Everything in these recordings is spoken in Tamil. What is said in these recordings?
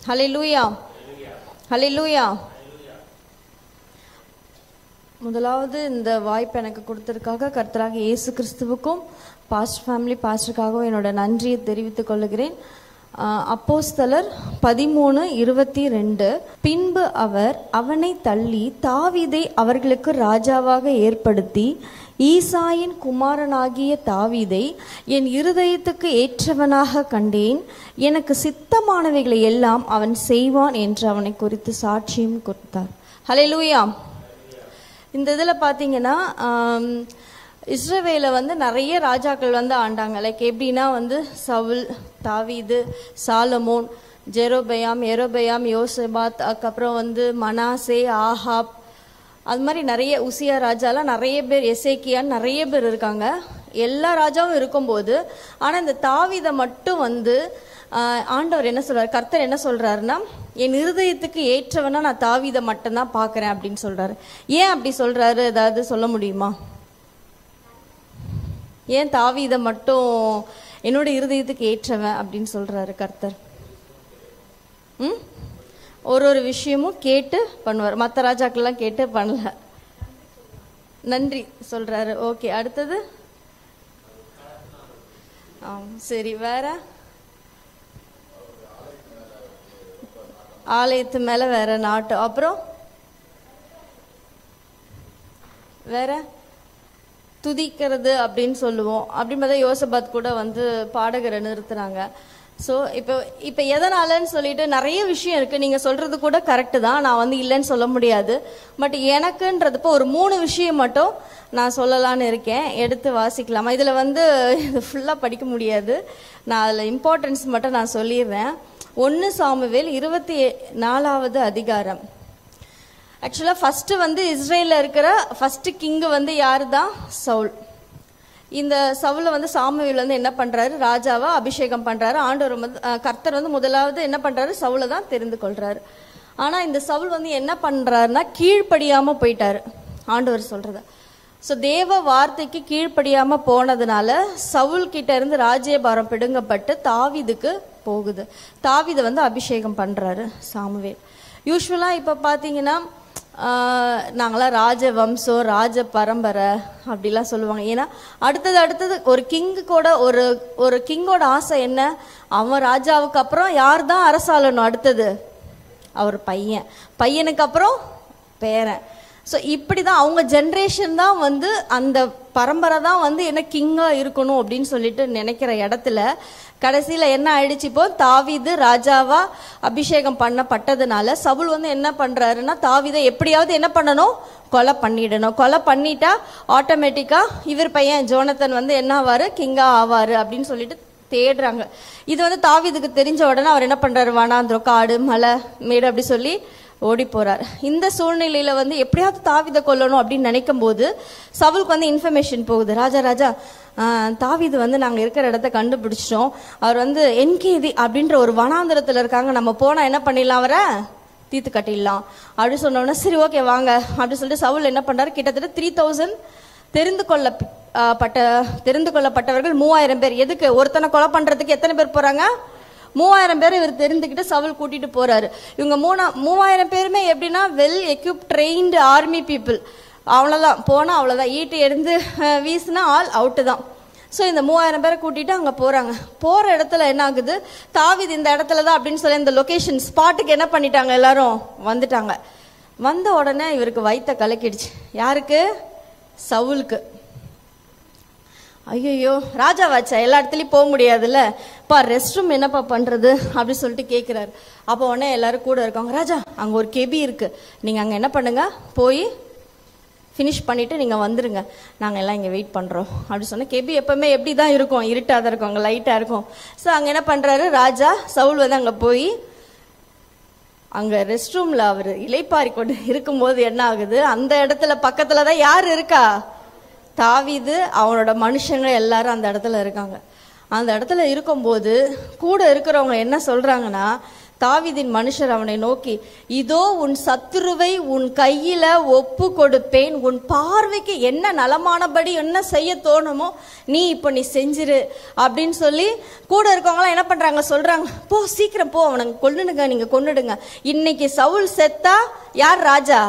ஹalleluya ஹalleluya முதலாவது இந்த வாய்ப்பு எனக்கு கொடுத்ததுக்காக கர்த்தராக இயேசு கிறிஸ்துவுக்கும் பாஸ்ட் ஃபேமிலி பாஸ்டருக்காகவும் என்னோட நன்றியை தெரிவித்துக் கொள்கிறேன் ஆஹ் அப்போஸ்தலர் பதிமூணு இருபத்தி ரெண்டு பின்பு அவர் அவனை தள்ளி தாவீதை அவர்களுக்கு ராஜாவாக ஏற்படுத்தி ஈசாயின் குமாரனாகிய தாவீதை என் இருதயத்துக்கு ஏற்றவனாக கண்டேன் எனக்கு சித்தமானவைகளை எல்லாம் அவன் செய்வான் என்று அவனை குறித்து சாட்சியும் கொடுத்தார் ஹalleluya இந்த இதில் பார்த்தீங்கன்னா ஆம், இஸ்ரவேல வந்து நிறைய ராஜாக்கள் வந்து ஆண்டாங்க லைக் எப்படின்னா வந்து சவுல் தாவீது சாலமோன் ஜெரோபயாம் எரோபயாம் யோசபாத் அதுக்கப்புறம் வந்து மனாசே ஆஹாப் அது மாதிரி நிறைய உசியா ராஜாலாம் நிறைய பேர் எசேக்கியான்னு நிறைய பேர் இருக்காங்க எல்லா ராஜாவும் இருக்கும்போது ஆனால் இந்த தாவீதை மட்டும் வந்து ஆஹ், ஆண்டவர் என்ன சொல்றாரு கர்த்தர் என்ன சொல்றாருன்னா என் இருதயத்துக்கு ஏற்றவனா நான் தாவீதை மட்டும்தான் பார்க்கறேன் அப்படின்னு சொல்றாரு ஏன் அப்படி சொல்றாரு ஏதாவது சொல்ல முடியுமா ஏன் தாவீதை மட்டும் என்னோட இருதயத்துக்கு ஏற்றவன் அப்படின்னு சொல்றாரு கர்த்தர் ம் ஒரு ஒரு விஷயமும் கேட்டு பண்ணுவார் மற்ற ராஜாக்கள்லாம் கேட்டு பண்ணல நன்றி சொல்றாரு ஓகே அடுத்தது ஆ சரி வேற ஆலயத்து மேல வேற நாட்டு அப்புறம் வேற துதிக்கிறது அப்படின்னு சொல்லுவோம் அப்படின்னு பார்த்தா யோசபாத் கூட வந்து பாடகரை நிறுத்துறாங்க ஸோ இப்போ இப்போ எதனாலன்னு சொல்லிட்டு நிறைய விஷயம் இருக்கு நீங்க சொல்றது கூட கரெக்டு தான் நான் வந்து இல்லைன்னு சொல்ல முடியாது பட் எனக்குன்றதுப்போ ஒரு மூணு விஷயம் மட்டும் நான் சொல்லலாம்னு இருக்கேன் எடுத்து வாசிக்கலாமா இதுல வந்து இது ஃபுல்லாக படிக்க முடியாது நான் அதில் இம்பார்ட்டன்ஸ் மட்டும் நான் சொல்லிடுறேன் ஒன்று சாமுவேல் இருபத்தி நாலாவது அதிகாரம் ஆக்சுவலாக ஃபஸ்ட்டு வந்து இஸ்ரேலில் இருக்கிற ஃபஸ்ட்டு கிங்கு வந்து யார் தான் சவுல் இந்த சவுல வந்து சாமுவேல் வந்து என்ன பண்றாரு ராஜாவா அபிஷேகம் பண்றாரு ஆண்டவர் வந்து அஹ், கர்த்தர் வந்து முதலாவது என்ன பண்றாரு சவுலை தான் தெரிந்து கொள்றாரு ஆனா இந்த சவுல் வந்து என்ன பண்றாருன்னா கீழ்ப்படியாம போயிட்டாரு ஆண்டவர் சொல்றத ஸோ தேவ வார்த்தைக்கு கீழ்ப்படியாம போனதுனால சவுல் கிட்ட இருந்து ராஜ்யபாரம் பிடுங்கப்பட்டு தாவீதுக்கு போகுது தாவீதை வந்து அபிஷேகம் பண்றாரு சாமுவேல் யூஸ்வலா இப்ப பாத்தீங்கன்னா ஆஹ் நாங்களாம் ராஜ வம்சம் ராஜ பரம்பரை அப்படிலாம் சொல்லுவாங்க ஏன்னா அடுத்தது அடுத்தது ஒரு கிங்கு கூட ஒரு ஒரு கிங்கோட ஆசை என்ன அவன் ராஜாவுக்கு அப்புறம் யார் தான் அரசாளணும் அடுத்தது அவர் பையன் பையனுக்கு அப்புறம் பேரன் ஸோ இப்படி தான் அவங்க ஜென்ரேஷன் தான் வந்து அந்த பரம்பரை தான் வந்து என்ன கிங்காக இருக்கணும் அப்படின்னு சொல்லிட்டு நினைக்கிற இடத்துல கடைசியில் என்ன ஆயிடுச்சு இப்போ தாவீது ராஜாவா அபிஷேகம் பண்ணப்பட்டதுனால சவுல் வந்து என்ன பண்றாருன்னா தாவீதை எப்படியாவது என்ன பண்ணணும் கொலை பண்ணிடணும் கொலை பண்ணிட்டா ஆட்டோமேட்டிக்கா இவர் பையன் ஜோனத்தன் வந்து என்ன ஆவாரு கிங்கா ஆவாரு அப்படின்னு சொல்லிட்டு தேடுறாங்க இது வந்து தாவீதுக்கு தெரிஞ்ச உடனே அவர் என்ன பண்றாரு வனாந்திரம் காடு மலை மேடு அப்படி சொல்லி ஓடி போறார் இந்த சூழ்நிலையில வந்து எப்படியாவது தாவீதை கொல்லணும் அப்படின்னு நினைக்கும் போது சவுலுக்கு வந்து இன்ஃபர்மேஷன் போகுது ராஜா ராஜா ஆஹ், தாவீது வந்து நாங்க இருக்கிற இடத்த கண்டுபிடிச்சிட்டோம் அவர் வந்து என்கேதி அப்படின்ற ஒரு வனாந்திரத்துல இருக்காங்க நம்ம போனா என்ன பண்ணிடலாம் அவரை தீத்து கட்டிடலாம் அப்படி சொன்ன உடனே சரி ஓகே வாங்க அப்படி சொல்லிட்டு சவுல் என்ன பண்றாரு கிட்டத்தட்ட த்ரீ தௌசண்ட் தெரிந்து கொள்ள ஆஹ், பட்ட தெரிந்து கொள்ளப்பட்டவர்கள் மூவாயிரம் பேர் எதுக்கு ஒருத்தனை கொலை பண்றதுக்கு எத்தனை பேர் போறாங்க மூவாயிரம் பேர் இவர் தெரிந்துக்கிட்டு சவுல் கூட்டிட்டு போறாரு இவங்க மூணா மூவாயிரம் பேருமே எப்படின்னா well equipped trained army people அவ்வளோதான் போனா அவ்வளோதான் ஈட்டு எடுந்து அஹ், வீசினா ஆள் அவுட்டு தான் ஸோ இந்த மூவாயிரம் பேரை கூட்டிட்டு அங்கே போறாங்க போற இடத்துல என்ன ஆகுது தாவிது இந்த இடத்துல தான் அப்படின்னு சொல்லி இந்த லொகேஷன் ஸ்பாட்டுக்கு என்ன பண்ணிட்டாங்க எல்லாரும் வந்துட்டாங்க வந்த உடனே இவருக்கு வயித்த கலக்கிடுச்சு யாருக்கு சவுலுக்கு ஐயோ ராஜாவாச்சா எல்லா இடத்துலயும் போக முடியாதுல்ல பா ரெஸ்ட் ரூம் என்னப்பா பண்றது அப்படி சொல்லிட்டு கேட்கிறாரு அப்போ உடனே எல்லாரும் கூட இருக்காங்க ராஜா அங்க ஒரு கெபி இருக்கு நீங்க அங்க என்ன பண்ணுங்க போய் ஃபினிஷ் பண்ணிட்டு நீங்க வந்துருங்க நாங்க எல்லாம் இங்க வெயிட் பண்றோம் அப்படி சொன்னா கெபி எப்பவுமே எப்படி தான் இருக்கும் இருட்டா தான் இருக்கும் அங்க லைட்டா இருக்கும் ஸோ அங்க என்ன பண்றாரு ராஜா சவுல் வந்து அங்க போய் அங்க ரெஸ்ட் ரூம்ல அவர் இலைப்பாரி கொண்டு இருக்கும்போது என்ன ஆகுது அந்த இடத்துல பக்கத்துல தான் யார் இருக்கா தாவீது அவனோட மனுஷங்க எல்லாரும் அந்த இடத்துல இருக்காங்க அந்த இடத்துல இருக்கும்போது கூட இருக்கிறவங்க என்ன சொல்றாங்கன்னா தாவீதின் மனுஷர் அவனை நோக்கி இதோ உன் சத்துருவை உன் கையில ஒப்பு கொடுப்பேன் உன் பார்வைக்கு என்ன நலமானபடி என்ன செய்ய தோணுமோ நீ இப்போ நீ செஞ்சிரு அப்படின்னு சொல்லி கூட இருக்கவங்களாம் என்ன பண்றாங்க சொல்றாங்க போ சீக்கிரம் போ அவனை கொன்னுடுங்க நீங்க கொன்னுடுங்க இன்னைக்கு சவுல் செத்தா யார் ராஜா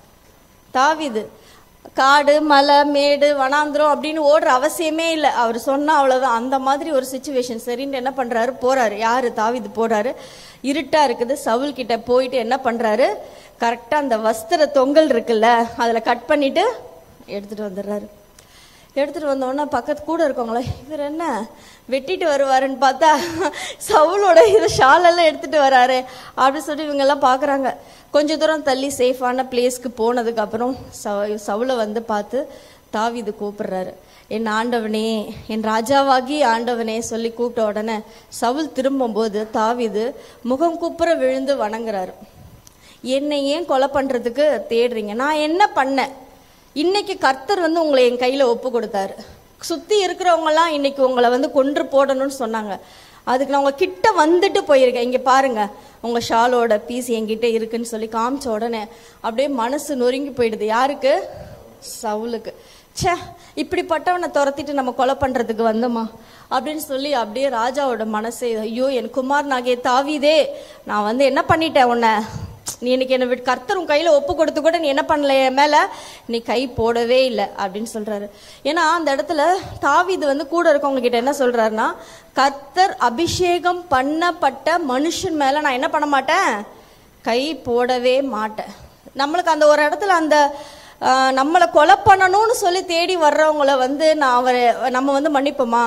தாவீது காடு மலை மேடு வனாந்திரம் அப்படின்னு ஓடுற அவசியமே இல்லை அவர் சொன்னா அவ்வளவுதான் அந்த மாதிரி ஒரு சுச்சுவேஷன் சரின்னு என்ன பண்றாரு போறாரு யாரு தாவீது போறாரு இருட்டா இருக்குது சவுல் கிட்ட போயிட்டு என்ன பண்றாரு கரெக்டா அந்த வஸ்திர தொங்கல் இருக்குல்ல அதுல கட் பண்ணிட்டு எடுத்துட்டு வந்துடுறாரு எடுத்துட்டு வந்தோடனே பக்கத்து கூட இருக்கவங்களே இவர் என்ன வெட்டிட்டு வருவாருன்னு பார்த்தா சவுளோட இது ஷாலெல்லாம் எடுத்துட்டு வராரு அப்படின்னு சொல்லி இவங்க எல்லாம் பார்க்குறாங்க கொஞ்ச தூரம் தள்ளி சேஃபான பிளேஸ்க்கு போனதுக்கு அப்புறம் சவ சவுளை வந்து பார்த்து தாவீது கூப்பிடுறாரு என் ஆண்டவனே என் ராஜாவாகி ஆண்டவனே சொல்லி கூப்பிட்ட உடனே சவுல் திரும்பும்போது தாவீது முகம் குப்புற விழுந்து வணங்குறாரு என்னை ஏன் கொலை பண்றதுக்கு தேடுறீங்க நான் என்ன பண்ணேன் இன்னைக்கு கர்த்தர் வந்து உங்களை என் கையில ஒப்பு கொடுத்தாரு சுத்தி இருக்கிறவங்கலாம் இன்னைக்கு உங்களை வந்து கொன்று போடணும்னு சொன்னாங்க அதுக்கு நான் உங்க கிட்ட வந்துட்டு போயிருக்கேன் இங்க பாருங்க உங்க ஷாலோட பீஸ் என்கிட்ட இருக்குன்னு சொல்லி காமிச்ச உடனே அப்படியே மனசு நொறுங்கி போயிடுது யாருக்கு சவுலுக்கு ச்சே இப்படிப்பட்டவனை துரத்திட்டு நம்ம கொலை பண்றதுக்கு வந்தோமா அப்படின்னு சொல்லி அப்படியே ராஜாவோட மனசே ஐயோ என் குமார் நாகே தாவிதே நான் வந்து என்ன பண்ணிட்டேன் உன்னை நீ இன்னைக்கு என்ன விட்டு கர்த்தர் உன் கையில ஒப்பு கொடுத்து கூட நீ என்ன பண்ணல என் மேல நீ கை போடவே இல்லை அப்படின்னு சொல்றாரு ஏன்னா அந்த இடத்துல தாவீது வந்து கூட இருக்கவங்க கிட்ட என்ன சொல்றாருன்னா கர்த்தர் அபிஷேகம் பண்ணப்பட்ட மனுஷன் மேல நான் என்ன பண்ண மாட்டேன் கை போடவே மாட்டேன் நம்மளுக்கு அந்த ஒரு இடத்துல அந்த ஆஹ், நம்மளை கொலை பண்ணணும்னு சொல்லி தேடி வர்றவங்கள வந்து நான் அவரை நம்ம வந்து மன்னிப்போமா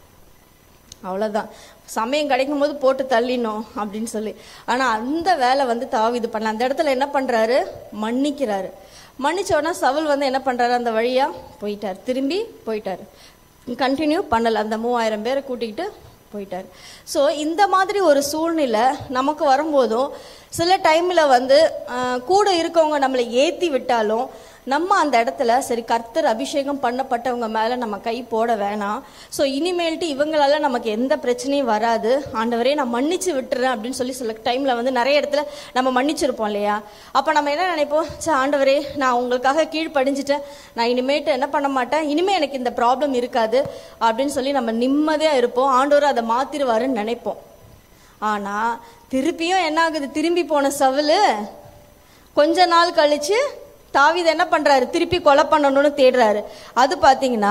அவ்வளோதான் சமயம் கிடைக்கும் போது போட்டு தள்ளினோம் அப்படின்னு சொல்லி ஆனா அந்த வேலை வந்து தாவிது பண்ணல அந்த இடத்துல என்ன பண்றாரு மன்னிக்கிறாரு மன்னிச்ச உடனே சவுல் வந்து என்ன பண்றாரு அந்த வழியா போயிட்டார் திரும்பி போயிட்டாரு கண்டினியூ பண்ணல அந்த மூவாயிரம் பேரை கூட்டிக்கிட்டு போயிட்டாரு ஸோ இந்த மாதிரி ஒரு சூழ்நிலை நமக்கு வரும்போதும் சில டைம்ல வந்து ஆஹ், கூட இருக்கவங்க நம்மளை ஏத்தி விட்டாலும் நம்ம அந்த இடத்துல சரி கர்த்தர் அபிஷேகம் பண்ணப்பட்டவங்க மேல நம்ம கை போட வேணாம் ஸோ இனிமேல்ட்டு இவங்களால நமக்கு எந்த பிரச்சனையும் வராது ஆண்டவரே நான் மன்னிச்சு விட்டுறேன் அப்படின்னு சொல்லி சில டைம்ல வந்து நிறைய இடத்துல நம்ம மன்னிச்சிருப்போம் இல்லையா அப்ப நம்ம என்ன நினைப்போம் சே ஆண்டவரே நான் உங்களுக்காக கீழ்ப்படிஞ்சிட்டேன் நான் இனிமேட்டு என்ன பண்ண மாட்டேன் இனிமே எனக்கு இந்த ப்ராப்ளம் இருக்காது அப்படின்னு சொல்லி நம்ம நிம்மதியா இருப்போம் ஆண்டவர் அதை மாத்திருவாருன்னு நினைப்போம் ஆனா திருப்பியும் என்ன ஆகுது திரும்பி போன சவுலு கொஞ்ச நாள் கழிச்சு தாவீது என்ன பண்றாரு திருப்பி கொலை பண்ணணும்னு தேடுறாரு அது பாத்தீங்கன்னா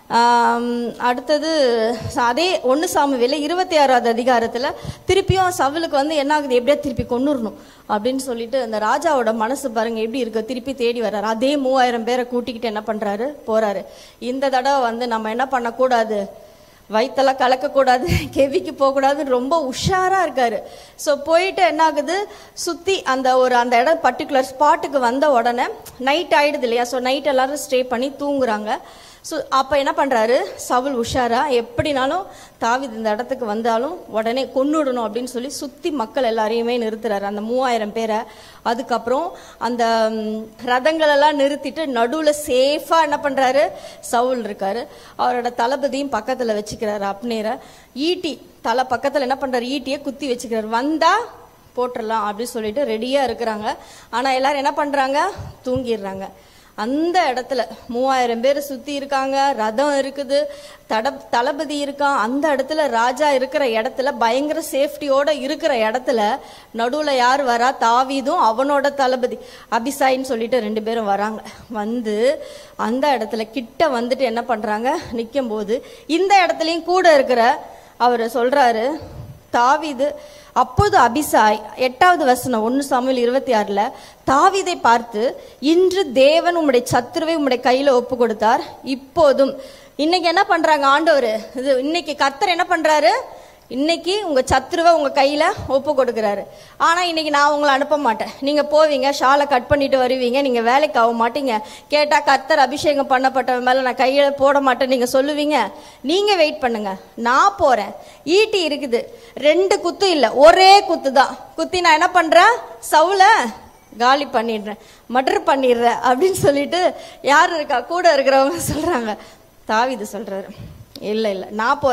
ஆம், அடுத்தது அதே ஒன்று சாமுவேல இருபத்தி ஆறாவது அதிகாரத்துல திருப்பியும் சவுலுக்கு வந்து என்ன ஆகுது எப்படியா திருப்பி கொன்னுறணும் அப்படின்னு சொல்லிட்டு அந்த ராஜாவோட மனசு பாருங்க எப்படி இருக்கு திருப்பி தேடி வர்றாரு அதே மூவாயிரம் பேரை கூட்டிக்கிட்டு என்ன பண்றாரு போறாரு இந்த தடவை வந்து நம்ம என்ன பண்ணக்கூடாது வயித்தெல்லாம் கலக்கக்கூடாது கெவிக்கு போகக்கூடாதுன்னு ரொம்ப உஷாரா இருக்காரு ஸோ போயிட்டு என்ன ஆகுது சுத்தி அந்த ஒரு அந்த இடம் பர்டிகுலர் ஸ்பாட்டுக்கு வந்த உடனே நைட் ஆயிடுது இல்லையா ஸோ நைட் எல்லாரும் ஸ்டே பண்ணி தூங்குறாங்க ஸோ அப்போ என்ன பண்றாரு சவுல் உஷாரா எப்படினாலும் தாவிது இந்த இடத்துக்கு வந்தாலும் உடனே கொன்னுடணும் அப்படின்னு சொல்லி சுத்தி மக்கள் எல்லாரையுமே நிறுத்துறாரு அந்த மூவாயிரம் பேரை அதுக்கப்புறம் அந்த ம், ரதங்கள் எல்லாம் நிறுத்திட்டு நடுவுல சேஃபா என்ன பண்றாரு சவுல் இருக்காரு அவரோட தளபதியும் பக்கத்துல வச்சுக்கிறாரு அப்னேரை ஈட்டி தலை பக்கத்துல என்ன பண்றாரு ஈட்டியை குத்தி வச்சுக்கிறாரு வந்தா போட்டுடலாம் அப்படின்னு சொல்லிட்டு ரெடியா இருக்கிறாங்க ஆனா எல்லாரும் என்ன பண்றாங்க தூங்கிடுறாங்க அந்த இடத்துல மூவாயிரம் பேர் சுத்தி இருக்காங்க ரதம் இருக்குது தட தளபதி இருக்கான் அந்த இடத்துல ராஜா இருக்கிற இடத்துல பயங்கர சேஃப்டியோட இருக்கிற இடத்துல நடுவுல யார் வரா தாவீதும் அவனோட தளபதி அபிசாயின்னு சொல்லிட்டு ரெண்டு பேரும் வராங்க வந்து அந்த இடத்துல கிட்ட வந்துட்டு என்ன பண்றாங்க நிற்கும் போது இந்த இடத்துலயும் கூட இருக்கிற அவர் சொல்றாரு தாவீது அப்போது அபிசாய் எட்டாவது வசனம் ஒன்னு சாமுவேல் இருபத்தி ஆறுல தாவீதை பார்த்து இன்று தேவன் உம்முடைய சத்துருவை உம்முடைய கையில ஒப்பு கொடுத்தார் இப்போதும் இன்னைக்கு என்ன பண்றாங்க ஆண்டவர் இது இன்னைக்கு கர்த்தர் என்ன பண்றாரு இன்னைக்கு உங்க சத்துருவை உங்க கையில ஒப்பு கொடுக்குறாரு ஆனா இன்னைக்கு நான் உங்களை அனுப்ப மாட்டேன் நீங்க போவீங்க ஷாலை கட் பண்ணிட்டு வருவீங்க நீங்க வேலைக்கு ஆக மாட்டீங்க கேட்டா கர்த்தர் அபிஷேகம் பண்ணப்பட்டவன் மேல நான் கையில போட மாட்டேன் நீங்க சொல்லுவீங்க நீங்க வெயிட் பண்ணுங்க நான் போறேன் ஈட்டி இருக்குது ரெண்டு குத்து இல்ல ஒரே குத்து தான் குத்தி நான் என்ன பண்றேன் சவுல காலி பண்ணிடுறேன் மர்டர் பண்ணிடுறேன் அப்படின்னு சொல்லிட்டு யார் இருக்கா கூட இருக்கிறவங்க சொல்றாங்க தாவிது சொல்றாரு இல்ல இல்ல நான் போறேன்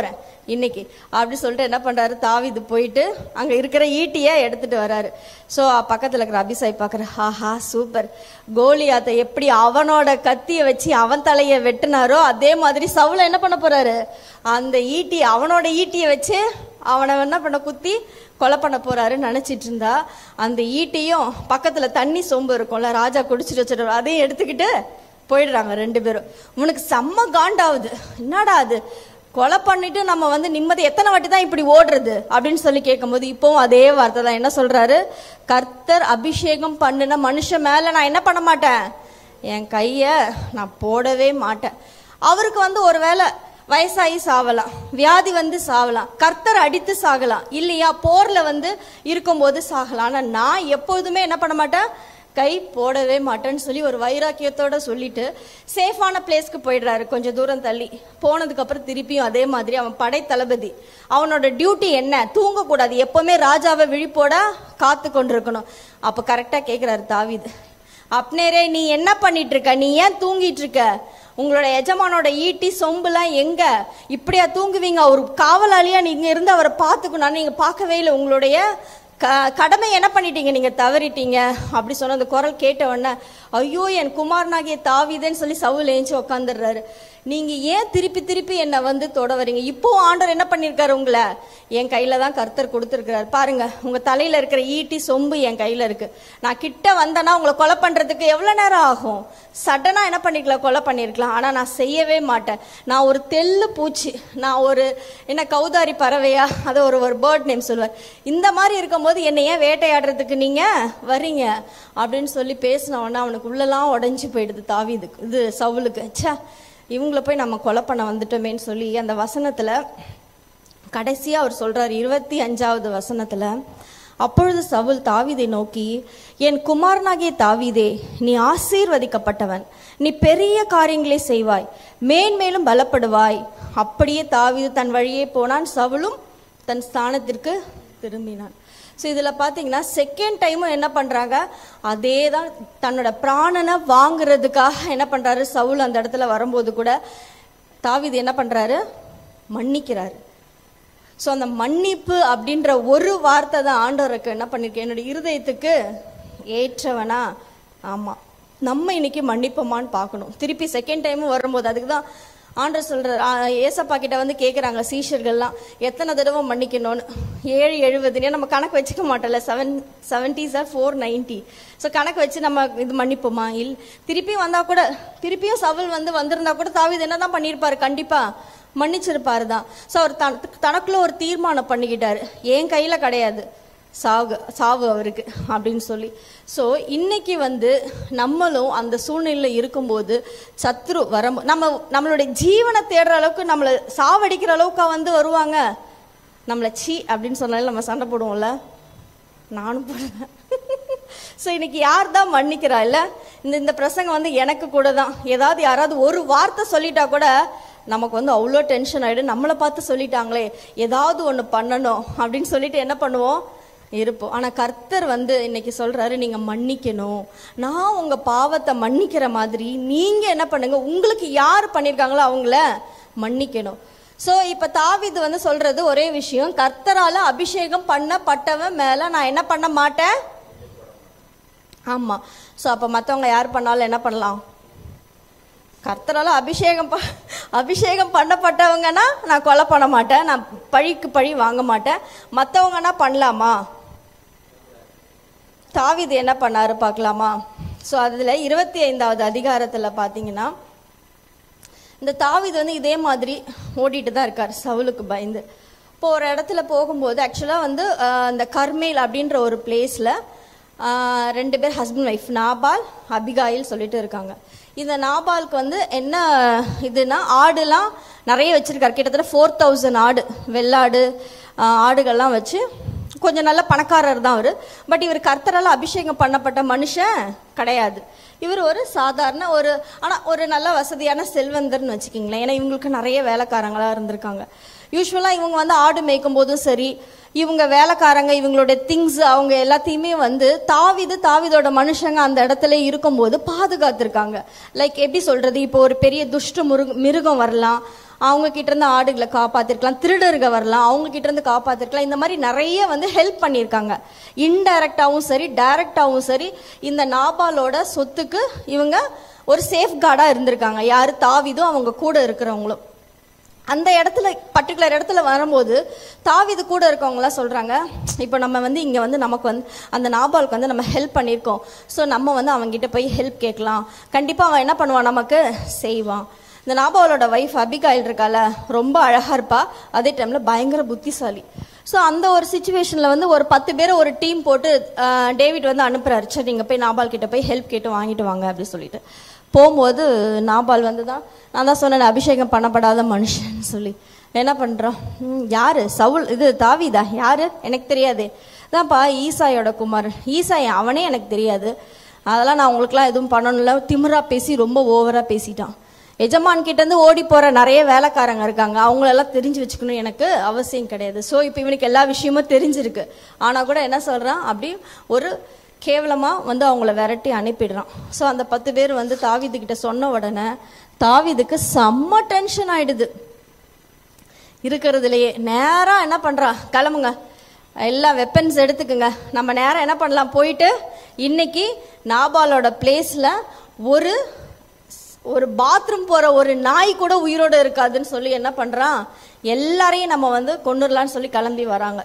இன்னைக்கு அப்படி சொல்லிட்டு என்ன பண்றாரு தாவிது போயிட்டு அங்க இருக்கிற ஈட்டியை எடுத்துட்டு வராரு ஸோ பக்கத்துல இருக்கிற அபிசாய் பார்க்குற ஆஹா சூப்பர் கோலியாத்தை எப்படி அவனோட கத்தியை வச்சு அவன் தலையை வெட்டினாரோ அதே மாதிரி சவுல என்ன பண்ண போறாரு அந்த ஈட்டி அவனோட ஈட்டியை வச்சு அவனை என்ன பண்ண குத்தி கொலை பண்ண போறாருன்னு நினைச்சிட்டு இருந்தா அந்த ஈட்டியும் பக்கத்துல தண்ணி சொம்பு இருக்கும்ல ராஜா குடிச்சிட்டு வச்சிட்டு அதையும் எடுத்துக்கிட்டு போயிடுறாங்க ரெண்டு பேரும் உனக்கு செம்ம காண்டாவுது என்னடா அது கொலை பண்ணிட்டு நம்ம வந்து நிம்மதி எத்தனை வாட்டி தான் இப்படி ஓடுறது அப்படின்னு சொல்லி கேட்கும்போது இப்போவும் அதே வார்த்தை தான் என்ன சொல்றாரு கர்த்தர் அபிஷேகம் பண்ணுன மனுஷன் மேல நான் என்ன பண்ண மாட்டேன் என் கைய நான் போடவே மாட்டேன் அவருக்கு வந்து ஒருவேளை வயசாகி சாவலாம் வியாதி வந்து சாவலாம் கர்த்தர் அடித்து சாகலாம் இல்லையா போர்ல வந்து இருக்கும்போது சாகலாம் ஆனா நான் எப்போதுமே என்ன பண்ண மாட்டேன் கை போடவே மாட்டேன்னு சொல்லி ஒரு வைராக்கியத்தோட சொல்லிட்டு சேஃபான பிளேஸ்க்கு போயிடுறாரு கொஞ்சம் தூரம் தள்ளி போனதுக்கு அப்புறம் திருப்பியும் அதே மாதிரி அவன் படை தளபதி அவனோட டியூட்டி என்ன தூங்கக்கூடாது எப்பவுமே ராஜாவை விழிப்போட காத்து கொண்டிருக்கணும் அப்ப கரெக்டா கேக்குறாரு தாவீது அப்னேரே நீ என்ன பண்ணிட்டு இருக்க நீ ஏன் தூங்கிட்டு இருக்க உங்களோட எஜமானோட ஈட்டி சொம்புலாம் எங்க இப்படியா தூங்குவீங்க அவர் காவலாளியா நீங்க இருந்து அவரை பார்த்துக்கணும் நீங்க பார்க்கவே இல்லை உங்களுடைய க கடமை என்ன பண்ணிட்டீங்க நீங்க தவறிட்டீங்க அப்படி சொன்ன அந்த குரல் கேட்ட உடனே ஐயோ என் குமாரனாகிய தாவிதேன்னு சொல்லி சவுல் ஏஞ்சி உட்காந்துடுறாரு நீங்க ஏன் திருப்பி திருப்பி என்னை வந்து தொட வரீங்க இப்போ ஆண்டவர் என்ன பண்ணிருக்காரு உங்களை என் கையில தான் கர்த்தர் கொடுத்துருக்கிறாரு பாருங்க உங்க தலையில இருக்கிற ஈட்டி சொம்பு என் கையில இருக்கு நான் கிட்ட வந்தேன்னா உங்களை கொலை பண்றதுக்கு எவ்வளவு நேரம் ஆகும் சடனா என்ன பண்ணிருக்கலாம் கொலை பண்ணிருக்கலாம் ஆனா நான் செய்யவே மாட்டேன் நான் ஒரு தெல்லு பூச்சி நான் ஒரு என்ன கௌதாரி பறவையா அதை ஒரு ஒரு பேர்ட் நேம் சொல்லுவார் இந்த மாதிரி இருக்கும்போது என்னை ஏன் வேட்டையாடுறதுக்கு நீங்க வரீங்க அப்படின்னு சொல்லி பேசின உடனே அவனுக்கு உள்ளெல்லாம் உடைஞ்சு போயிடுது தாவிதுக்கு இது சவுலுக்கு ச்சே இவங்கள போய் நம்ம கொலை பண்ண வந்துட்டோமேன்னு சொல்லி அந்த வசனத்துல கடைசியா அவர் சொல்றாரு இருபத்தி அஞ்சாவது வசனத்துல அப்பொழுது சவுல் தாவீதை நோக்கி என் குமாரனாகிய தாவீதே நீ ஆசீர்வதிக்கப்பட்டவன் நீ பெரிய காரியங்களை செய்வாய் மேன்மேலும் பலப்படுவாய் அப்படியே தாவீது தன் வழியே போனான் சவுலும் தன் ஸ்தானத்திற்கு திரும்பினான் ஸோ இதில் பார்த்தீங்கன்னா செகண்ட் டைமும் என்ன பண்ணுறாங்க அதே தான் தன்னோட பிராணனை வாங்குறதுக்காக என்ன பண்ணுறாரு சவுல் அந்த இடத்துல வரும்போது கூட தாவீது என்ன பண்ணுறாரு மன்னிக்கிறாரு ஸோ அந்த மன்னிப்பு அப்படின்ற ஒரு வார்த்தை தான் ஆண்டவருக்கு என்ன பண்ணிருக்கேன் என்னோட இருதயத்துக்கு ஏற்றவனா ஆமாம் நம்ம இன்னைக்கு மன்னிப்போமான்னு பார்க்கணும் திருப்பி செகண்ட் டைமும் வரும்போது அதுக்கு தான் ஆண்டர் சொல்றார் ஆ, ஏசப்பா கிட்ட வந்து கேட்குறாங்க சீஷர்கள்லாம் எத்தனை தடவை மன்னிக்கணும்னு ஏழு எழுபதுனே நம்ம கணக்கு வச்சுக்க மாட்டோம்ல seven seventy sir four ninety so கணக்கு வச்சு நம்ம இது மன்னிப்போமா இல் திருப்பியும் வந்தா கூட திருப்பியும் சவுல் வந்து வந்திருந்தா கூட தாவீது என்ன தான் பண்ணியிருப்பாரு கண்டிப்பா மன்னிச்சிருப்பாரு தான் ஸோ அவர் தன் தனக்குள்ள ஒரு தீர்மானம் பண்ணிக்கிட்டாரு என் கையில கிடையாது சாவு சாவு அவருக்கு அப்படின்னு சொல்லி ஸோ இன்னைக்கு வந்து நம்மளும் அந்த சூழ்நிலையில் இருக்கும்போது சத்ரு வர நம்ம நம்மளுடைய ஜீவனை தேடுற அளவுக்கு நம்மளை சாவடிக்கிற அளவுக்கு வந்து வருவாங்க நம்மளை சீ அப்படின்னு சொன்னாலும் நம்ம சண்டை போடுவோம்ல நானும் போடுவேன் ஸோ இன்னைக்கு யார் தான் மன்னிக்கிறா இல்ல இந்த இந்த பிரசங்கம் வந்து எனக்கு கூட தான் ஏதாவது யாராவது ஒரு வார்த்தை சொல்லிட்டா கூட நமக்கு வந்து அவ்வளோ டென்ஷன் ஆயிடும் நம்மளை பார்த்து சொல்லிட்டாங்களே ஏதாவது ஒன்று பண்ணணும் அப்படின்னு சொல்லிட்டு என்ன பண்ணுவோம் இருப்போம் ஆனா கர்த்தர் வந்து இன்னைக்கு சொல்றாரு நீங்க மன்னிக்கணும் நான் உங்க பாவத்தை மன்னிக்கிற மாதிரி நீங்க என்ன பண்ணுங்க உங்களுக்கு யார் பண்ணிருக்காங்களோ அவங்கள மன்னிக்கணும் சோ இப்ப தாவீது வந்து சொல்றது ஒரே விஷயம் கர்த்தரால அபிஷேகம் பண்ணப்பட்டவன் மேல நான் என்ன பண்ண மாட்டேன் ஆமா சோ அப்ப மத்தவங்க யார் பண்ணாலும் என்ன பண்ணலாம் கர்த்தரால அபிஷேகம் ப- அபிஷேகம் பண்ணப்பட்டவங்கன்னா நான் கொலை பண்ண மாட்டேன் நான் பழிக்கு பழி வாங்க மாட்டேன் மற்றவங்கன்னா பண்ணலாமா தாவீது என்ன பண்ணாரு பார்க்கலாமா ஸோ அதில் இருபத்தி ஐந்தாவது அதிகாரத்தில் பார்த்தீங்கன்னா இந்த தாவீது வந்து இதே மாதிரி ஓடிட்டு தான் இருக்கார் சவுலுக்கு பயந்து இப்போ ஒரு இடத்துல போகும்போது ஆக்சுவலாக வந்து ஆஹ், இந்த கர்மேல் அப்படின்ற ஒரு பிளேஸில் ரெண்டு பேர் ஹஸ்பண்ட் ஒய்ஃப் நாபால் அபிகாயில் சொல்லிட்டு இருக்காங்க இந்த நாபாலுக்கு வந்து என்ன இதுனா ஆடுலாம் நிறைய வச்சிருக்காரு கிட்டத்தட்ட ஃபோர் தௌசண்ட் ஆடு வெள்ளாடு ஆஹ், ஆடுகள்லாம் வச்சு கொஞ்சம் நல்ல பணக்காரர் தான் அவர் பட் இவர் கர்த்தரால் அபிஷேகம் பண்ணப்பட்ட மனுஷன் கிடையாது இவர் ஒரு சாதாரண ஒரு ஆனால் ஒரு நல்ல வசதியான செல்வந்தர்னு வச்சுக்கிங்களேன் ஏன்னா இவங்களுக்கு நிறைய வேலைக்காரங்களா இருந்திருக்காங்க யூஸ்வலாக இவங்க வந்து ஆடு மேய்க்கும் போதும் சரி இவங்க வேலைக்காரங்க இவங்களுடைய திங்ஸ் அவங்க எல்லாத்தையுமே வந்து தாவிது தாவிதோட மனுஷங்க அந்த இடத்துல இருக்கும்போது பாதுகாத்திருக்காங்க லைக் எப்படி சொல்றது இப்போ ஒரு பெரிய துஷ்ட முருக மிருகம் வரலாம் அவங்க கிட்ட இருந்து ஆடுகளை காப்பாத்திருக்கலாம் திருடர்கள் வரலாம் அவங்க கிட்ட இருந்து காப்பாத்திருக்கலாம் இந்த மாதிரி நிறைய வந்து ஹெல்ப் பண்ணியிருக்காங்க இன்டைரக்டாவும் சரி டைரக்டாவும் சரி இந்த நாபாலோட சொத்துக்கு இவங்க ஒரு சேஃப் கார்டா இருந்திருக்காங்க யாரு தாவிதும் அவங்க கூட இருக்கிறவங்களும் அந்த இடத்துல பர்டிகுலர் இடத்துல வரும்போது தாவிது கூட இருக்கவங்களாம் சொல்றாங்க இப்போ நம்ம வந்து இங்க வந்து நமக்கு வந்து அந்த நாபாலுக்கு வந்து நம்ம ஹெல்ப் பண்ணியிருக்கோம் ஸோ நம்ம வந்து அவங்ககிட்ட போய் ஹெல்ப் கேட்கலாம் கண்டிப்பா அவன் என்ன பண்ணுவான் நமக்கு செய்வான் இந்த நாபாலோட ஒய்ஃப் அபிகாயில் இருக்கால ரொம்ப அழகா இருப்பா அதே டைம்ல பயங்கர புத்திசாலி ஸோ அந்த ஒரு சுச்சுவேஷன்ல வந்து ஒரு பத்து பேரை ஒரு டீம் போட்டு ஆஹ், டேவிட் வந்து அனுப்புறாரு சரி நீங்க போய் நாபால் கிட்ட போய் ஹெல்ப் கேட்டு வாங்கிட்டு வாங்க அப்படி சொல்லிட்டு போகும்போது நாபால் வந்து தான் நான் தான் சொன்னேன் அபிஷேகம் பண்ணப்படாத மனுஷன் சொல்லி என்ன பண்றோம் ம், யாரு சவுல் இது தாவிதா யாரு எனக்கு தெரியாது தான்ப்பா ஈசாயோட குமார் ஈசாய் அவனே எனக்கு தெரியாது அதெல்லாம் நான் உங்களுக்குலாம் எதுவும் பண்ணணும்ல திமிரா பேசி ரொம்ப ஓவரா பேசிட்டான் எஜமான் கிட்ட இருந்து ஓடி போற நிறைய வேலைக்காரங்க இருக்காங்க அவங்களெல்லாம் தெரிஞ்சு வச்சுக்கணும் எனக்கு அவசியம் கிடையாது ஸோ இப்போ இவனுக்கு எல்லா விஷயமும் தெரிஞ்சிருக்கு ஆனா கூட என்ன சொல்றான் அப்படி ஒரு கேவலமா வந்து அவங்கள விரட்டி அனுப்பிடுறான் ஸோ அந்த பத்து பேர் வந்து தாவிது கிட்ட சொன்ன உடனே தாவிதுக்கு செம்ம டென்ஷன் ஆயிடுது இருக்கிறதுலையே நேரா என்ன பண்றா கிளம்புங்க எல்லா வெப்பன்ஸ் எடுத்துக்குங்க நம்ம நேரம் என்ன பண்ணலாம் போயிட்டு இன்னைக்கு நாபாலோட பிளேஸ்ல ஒரு ஒரு பாத்ரூம் போற ஒரு நாய் கூட உயிரோட இருக்காதுன்னு சொல்லி என்ன பண்றான் எல்லாரையும் நம்ம வந்து கொண்டுடலாம்னு சொல்லி கிளம்பி வராங்க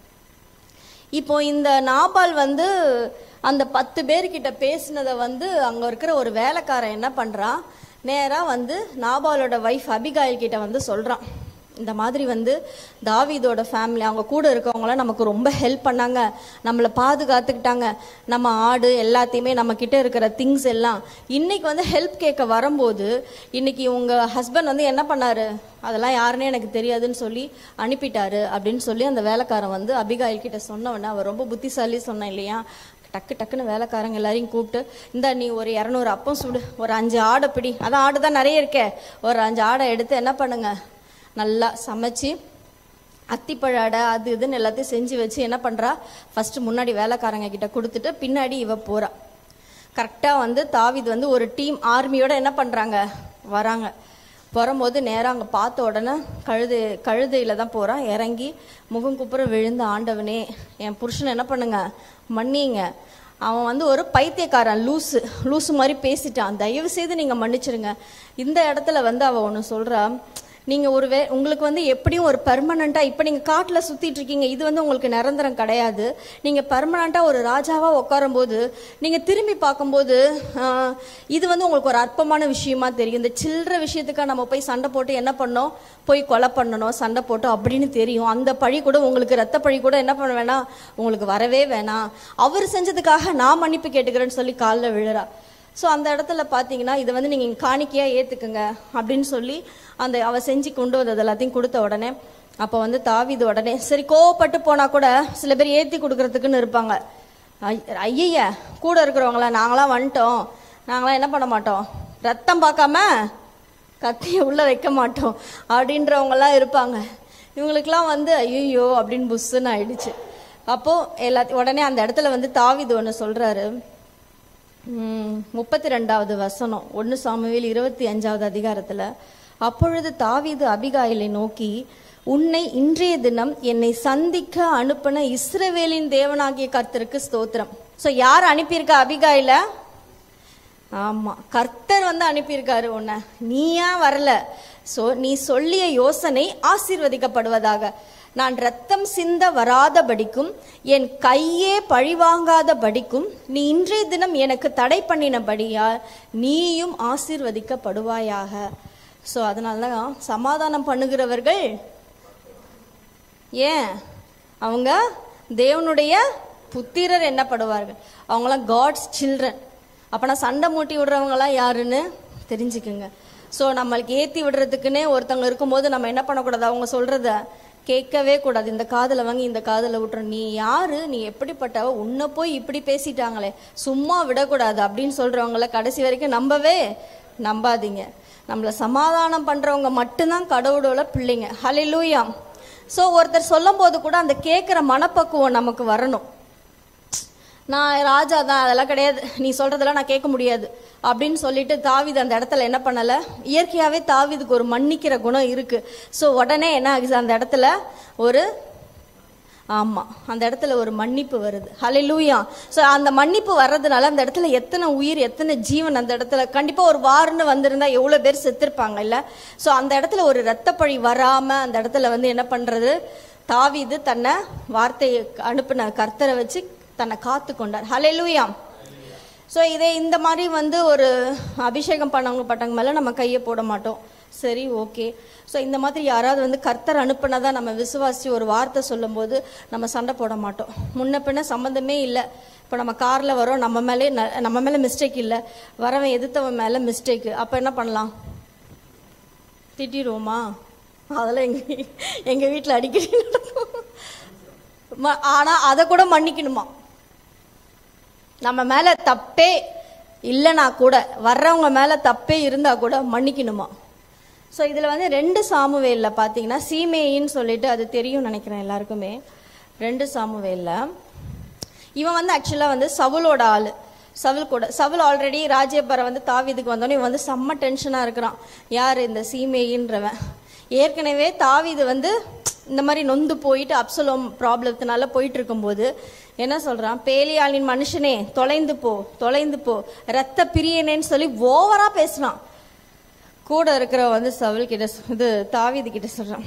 இப்போ இந்த நாபால் வந்து அந்த பத்து பேர்கிட்ட பேசினதை வந்து அங்க இருக்கிற ஒரு வேலைக்காரன் என்ன பண்றான் நேரா வந்து நாபாலோட வைஃப் அபிகாயில் கிட்ட வந்து சொல்றான் இந்த மாதிரி வந்து தாவீதோட ஃபேமிலி அவங்க கூட இருக்கவங்களாம் நமக்கு ரொம்ப ஹெல்ப் பண்ணாங்க நம்மளை பாதுகாத்துக்கிட்டாங்க நம்ம ஆடு எல்லாத்தையுமே நம்ம கிட்ட இருக்கிற திங்ஸ் எல்லாம் இன்னைக்கு வந்து ஹெல்ப் கேட்க வரும்போது இன்னைக்கு உங்க ஹஸ்பண்ட் வந்து என்ன பண்ணாரு அதெல்லாம் யாருன்னே எனக்கு தெரியாதுன்னு சொல்லி அனுப்பிட்டாரு அப்படின்னு சொல்லி அந்த வேலைக்காரன் வந்து அபிகாயில் கிட்ட சொன்ன உடனே அவர் ரொம்ப புத்திசாலி சொன்னேன் இல்லையா டக்கு டக்குன்னு வேலைக்காரங்க எல்லாரையும் கூப்பிட்டு இந்த நீ ஒரு இரநூறு அப்பம் சுடு ஒரு அஞ்சு ஆடை பிடி அதான் ஆடு தான் நிறைய இருக்கே ஒரு அஞ்சு ஆடை எடுத்து என்ன பண்ணுங்க நல்லா சமைச்சு அத்திப்பழ அடை அது இதுன்னு எல்லாத்தையும் செஞ்சு வச்சு என்ன பண்றா ஃபர்ஸ்ட் முன்னாடி வேலைக்காரங்க கிட்ட கொடுத்துட்டு பின்னாடி இவ போறா கரெக்டா வந்து தாவிது வந்து ஒரு டீம் ஆர்மியோட என்ன பண்றாங்க வராங்க வரும்போது நேரா அங்க பார்த்த உடனே கழுது கழுதையில தான் போறான் இறங்கி முகம் குப்புற விழுந்து ஆண்டவனே என் புருஷனை என்ன பண்ணுங்க மன்னிங்க அவன் வந்து ஒரு பைத்தியக்காரன் லூசு லூசு மாதிரி பேசிட்டான் தயவு செய்து நீங்க மன்னிச்சிருங்க இந்த இடத்துல வந்து அவ ஒன்று சொல்றா நீங்க ஒரு வே உங்களுக்கு வந்து எப்படியும் ஒரு பெர்மனண்டா இப்ப நீங்க காட்டுல சுத்திட்டு இருக்கீங்க இது வந்து உங்களுக்கு நிரந்தரம் கிடையாது நீங்க பெர்மனண்டா ஒரு ராஜாவா உட்காரும் போது நீங்க திரும்பி பார்க்கும்போது ஆஹ், இது வந்து உங்களுக்கு ஒரு அற்பமான விஷயமா தெரியும் இந்த சில்லற விஷயத்துக்காக நம்ம போய் சண்டை போட்டு என்ன பண்ணோம் போய் கொலை பண்ணணும் சண்டை போட்டோம் அப்படின்னு தெரியும் அந்த பழி கூட உங்களுக்கு ரத்த பழி கூட என்ன பண்ண வேணாம் உங்களுக்கு வரவே வேணாம் அவர் செஞ்சதுக்காக நான் மன்னிப்பு கேட்டுக்கிறேன்னு சொல்லி காலில் விழுறா ஸோ அந்த இடத்துல பார்த்தீங்கன்னா இதை வந்து நீங்கள் காணிக்கையாக ஏற்றுக்குங்க அப்படின்னு சொல்லி அந்த அவ செஞ்சு கொண்டு வந்தது எல்லாத்தையும் கொடுத்த உடனே அப்போ வந்து தாவிது உடனே சரி கோவப்பட்டு போனா கூட சில பேர் ஏற்றி கொடுக்கறதுக்குன்னு இருப்பாங்க ஐய கூட இருக்கிறவங்கள நாங்களாம் வந்துட்டோம் நாங்களாம் என்ன பண்ண மாட்டோம் ரத்தம் பார்க்காம கத்தியை உள்ள வைக்க மாட்டோம் அப்படின்றவங்கலாம் இருப்பாங்க இவங்களுக்குலாம் வந்து ஐயோ அப்படின்னு புஸ்ஸுன்னு ஆயிடுச்சு அப்போ எல்லாத்தையும் உடனே அந்த இடத்துல வந்து தாவிது ஒன்று சொல்றாரு முப்பத்தி ரெண்டாவது வசனம் ஒன்று சாமுவேல் இருபத்தி அஞ்சாவது அதிகாரத்துல அப்பொழுது தாவீது அபிகாயிலை நோக்கி உன்னை இன்றைய தினம் என்னை சந்திக்க அனுப்பின இஸ்ரவேலின் தேவனாகிய கர்த்தருக்கு ஸ்தோத்திரம் சோ யார் அனுப்பியிருக்கா அபிகாயில ஆமா கர்த்தர் வந்து அனுப்பியிருக்காரு உன்னை நீ ஏன் வரல சோ நீ சொல்லிய யோசனை ஆசீர்வதிக்கப்படுவதாக நான் ரத்தம் சிந்த வராதபடிக்கும் என் கையே பழிவாங்காதபடிக்கும் நீ இன்றைய தினம் எனக்கு தடை பண்ணினபடியால் நீயும் ஆசீர்வதிக்கப்படுவாயாக சோ அதனால தான் சமாதானம் பண்ணுகிறவர்கள் ஏன் அவங்க தேவனுடைய புத்திரர் என்னப்படுவார்கள் அவங்களாம் காட்ஸ் சில்ட்ரன் அப்பனா சண்டை மூட்டி விடுறவங்களாம் யாருன்னு தெரிஞ்சுக்குங்க ஸோ நம்மளுக்கு ஏற்றி விடுறதுக்குன்னே ஒருத்தவங்க இருக்கும்போது நம்ம என்ன பண்ணக்கூடாது அவங்க சொல்றத கேட்கவே கூடாது இந்த காதுல வாங்கி இந்த காதுல விட்டுற நீ யாரு நீ எப்படிப்பட்டவ உன்னை போய் இப்படி பேசிட்டாங்களே சும்மா விடக்கூடாது அப்படின்னு சொல்றவங்கள கடைசி வரைக்கும் நம்பவே நம்பாதீங்க நம்மளை சமாதானம் பண்றவங்க மட்டும்தான் கடவுளோட பிள்ளைங்க ஹalleluya ஸோ ஒருத்தர் சொல்லும் போது கூட அந்த கேட்குற மனப்பக்குவம் நமக்கு வரணும் நான் ராஜா தான் அதெல்லாம் கிடையாது நீ சொல்றதெல்லாம் நான் கேட்க முடியாது அப்படின்னு சொல்லிட்டு தாவிது அந்த இடத்துல என்ன பண்ணல இயற்கையாவே தாவிதுக்கு ஒரு மன்னிக்கிற குணம் இருக்கு ஸோ உடனே என்ன ஆகுது அந்த இடத்துல ஒரு ஆமா அந்த இடத்துல ஒரு மன்னிப்பு வருது ஹalleluya ஸோ அந்த மன்னிப்பு வர்றதுனால அந்த இடத்துல எத்தனை உயிர் எத்தனை ஜீவன் அந்த இடத்துல கண்டிப்பா ஒரு வார்னு வந்திருந்தா எவ்வளவு பேர் செத்துருப்பாங்க இல்ல ஸோ அந்த இடத்துல ஒரு ரத்தப்பழி வராம அந்த இடத்துல வந்து என்ன பண்றது தாவீது தன்னை வார்த்தையை அனுப்பின கர்த்தரை வச்சு தன்னை காத்து கொண்டார் ஹalleluya ஸோ இதே இந்த மாதிரி வந்து ஒரு அபிஷேகம் பண்ணவங்க பட்டவங்க மேலே நம்ம கையை போட மாட்டோம் சரி ஓகே ஸோ இந்த மாதிரி யாராவது வந்து கர்த்தர் அனுப்புனதா நம்ம விசுவாசி ஒரு வார்த்தை சொல்லும்போது நம்ம சண்டை போட மாட்டோம் முன்ன பின்ன சம்மந்தமே இல்லை இப்போ நம்ம காரில் வரோம் நம்ம மேலே ந- நம்ம மேலே மிஸ்டேக் இல்லை வரவன் எதிர்த்தவன் மேலே மிஸ்டேக்கு அப்போ என்ன பண்ணலாம் திட்டிடுவோமா அதெல்லாம் எங்கள் எங்கள் வீட்டில் அடிக்கடி நடக்கும் ம- ஆனா அதை கூட மன்னிக்கணுமா நம்ம மேல தப்பே இல்லைனா கூட வர்றவங்க மேல தப்பே இருந்தா கூட மன்னிக்கணுமா ஸோ இதுல வந்து ரெண்டு சாமுவேல்ல பாத்தீங்கன்னா சீமேயின்னு சொல்லிட்டு அது தெரியும் நினைக்கிறேன் எல்லாருக்குமே ரெண்டு சாமுவேல்ல இவன் வந்து ஆக்சுவலா வந்து சவுலோட ஆளு சவுல் கூட சவுல் ஆல்ரெடி ராஜ்யபரம் வந்து தாவீதுக்கு வந்தோடனே இவன் வந்து செம்ம டென்ஷனா இருக்கிறான் யார் இந்த சீமேயின்றவன் ஏற்கனவே தாவீது வந்து இந்த மாதிரி நொந்து போயிட்டு அப்சலோம் ப்ராப்ளத்தினால போயிட்டு இருக்கும்போது என்ன சொல்றான் பேலியாளின் மனுஷனே தொலைந்து போ தொலைந்து போ ரத்த பிரியனேன்னு சொல்லி ஓவரா பேசுறான் கூட இருக்கிற வந்து சவுல் கிட்ட சொ- இது தாவீது கிட்ட சொல்றான்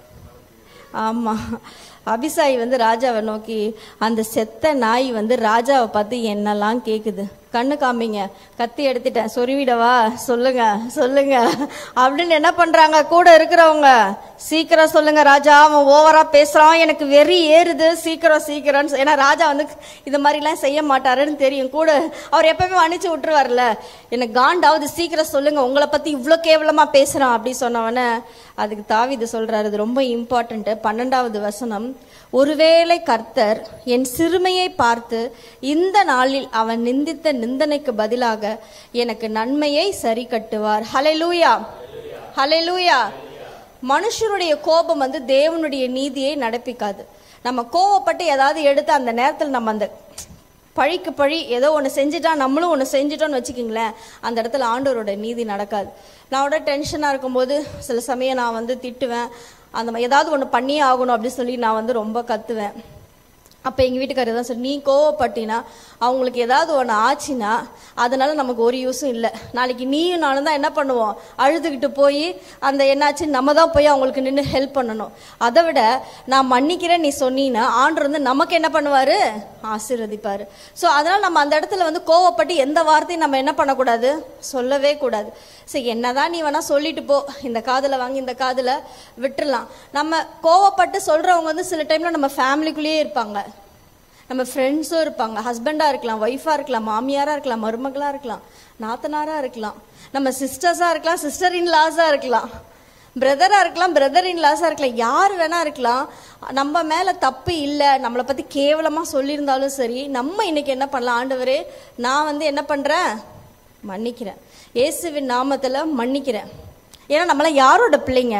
ஆமா அபிசாயி வந்து ராஜாவை நோக்கி அந்த செத்த நாய் வந்து ராஜாவை பார்த்து என்னெல்லாம் கேக்குது கண்ணு காமிங்க கத்தி எடுத்துட்டேன் சொருவிடவா சொல்லுங்க சொல்லுங்க அப்படின்னு என்ன பண்றாங்க கூட இருக்கிறவங்க சீக்கிரம் சொல்லுங்க ராஜா அவன் ஓவரா பேசுறான் எனக்கு வெறி ஏறுது சீக்கிரம் சீக்கிரம் ஏன்னா ராஜா வந்து இந்த மாதிரிலாம் செய்ய மாட்டாருன்னு தெரியும் கூட அவர் எப்பவுமே அனுப்பிச்சு விட்டுருவார்ல எனக்கு காண்டாவது சீக்கிரம் சொல்லுங்க உங்களை பத்தி இவ்ளோ கேவலமா பேசுறான் அப்படி சொன்னவன அதுக்கு தாவிது சொல்றாரு இது ரொம்ப இம்பார்ட்டன்ட் பன்னெண்டாவது வசனம் ஒருவேளை கர்த்தர் என் சிறுமையை பார்த்து இந்த நாளில் அவன் நிந்தித்த நிந்தனைக்கு பதிலாக எனக்கு நன்மையை சரி கட்டுவார் ஹalleluya ஹalleluya மனுஷருடைய கோபம் வந்து தேவனுடைய நீதியை நடப்பிக்காது நம்ம கோவப்பட்டு ஏதாவது எடுத்து அந்த நேரத்தில் நம்ம அந்த பழிக்கு பழி ஏதோ ஒன்று செஞ்சுட்டா நம்மளும் ஒன்று செஞ்சுட்டோம்னு வச்சுக்கிங்களேன் அந்த இடத்துல ஆண்டவரோட நீதி நடக்காது நான் விட டென்ஷனாக இருக்கும்போது சில சமயம் நான் வந்து திட்டுவேன் அந்த மாதிரி ஏதாவது ஒன்று பண்ணியே ஆகணும் அப்படின்னு சொல்லி நான் வந்து ரொம்ப கத்துவேன் அப்போ எங்கள் வீட்டுக்காரர் தான் சார் நீ கோவப்பட்டினா அவங்களுக்கு ஏதாவது ஒன்று ஆச்சுன்னா அதனால நமக்கு ஒரு யூஸும் இல்லை நாளைக்கு நீயும் நானும் தான் என்ன பண்ணுவோம் அழுதுகிட்டு போய் அந்த என்னாச்சு நம்ம தான் போய் அவங்களுக்கு நின்று ஹெல்ப் பண்ணணும் அதை விட நான் மன்னிக்கிறேன் நீ சொன்னீன்னா ஆண்டவர் வந்து நமக்கு என்ன பண்ணுவாரு ஆசீர்வதிப்பாரு ஸோ அதனால நம்ம அந்த இடத்துல வந்து கோவப்பட்டு எந்த வார்த்தையும் நம்ம என்ன பண்ணக்கூடாது சொல்லவே கூடாது சரி என்னதான் நீ வேணா சொல்லிட்டு போ இந்த காதுல வாங்கி இந்த காதுல விட்டுறலாம் நம்ம கோவப்பட்டு சொல்றவங்க வந்து சில டைம்ல நம்ம ஃபேமிலிக்குள்ளேயே இருப்பாங்க நம்ம ஃப்ரெண்ட்ஸும் இருப்பாங்க ஹஸ்பண்டாக இருக்கலாம் ஒய்ஃபாக இருக்கலாம் மாமியாராக இருக்கலாம் மருமகளாக இருக்கலாம் நாத்தனாராக இருக்கலாம் நம்ம சிஸ்டர்ஸாக இருக்கலாம் சிஸ்டர் இன் லாஸாக இருக்கலாம் பிரதராக இருக்கலாம் பிரதர் இன் லாஸாக இருக்கலாம் யார் வேணா இருக்கலாம் நம்ம மேலே தப்பு இல்லை நம்மளை பற்றி கேவலமாக சொல்லியிருந்தாலும் சரி நம்ம இன்னைக்கு என்ன பண்ணலாம் ஆண்டவரே நான் வந்து என்ன பண்ணுறேன் மன்னிக்கிறேன் இயேசுவின் நாமத்தில் மன்னிக்கிறேன் ஏன்னா நம்மளாம் யாரோட பிள்ளைங்க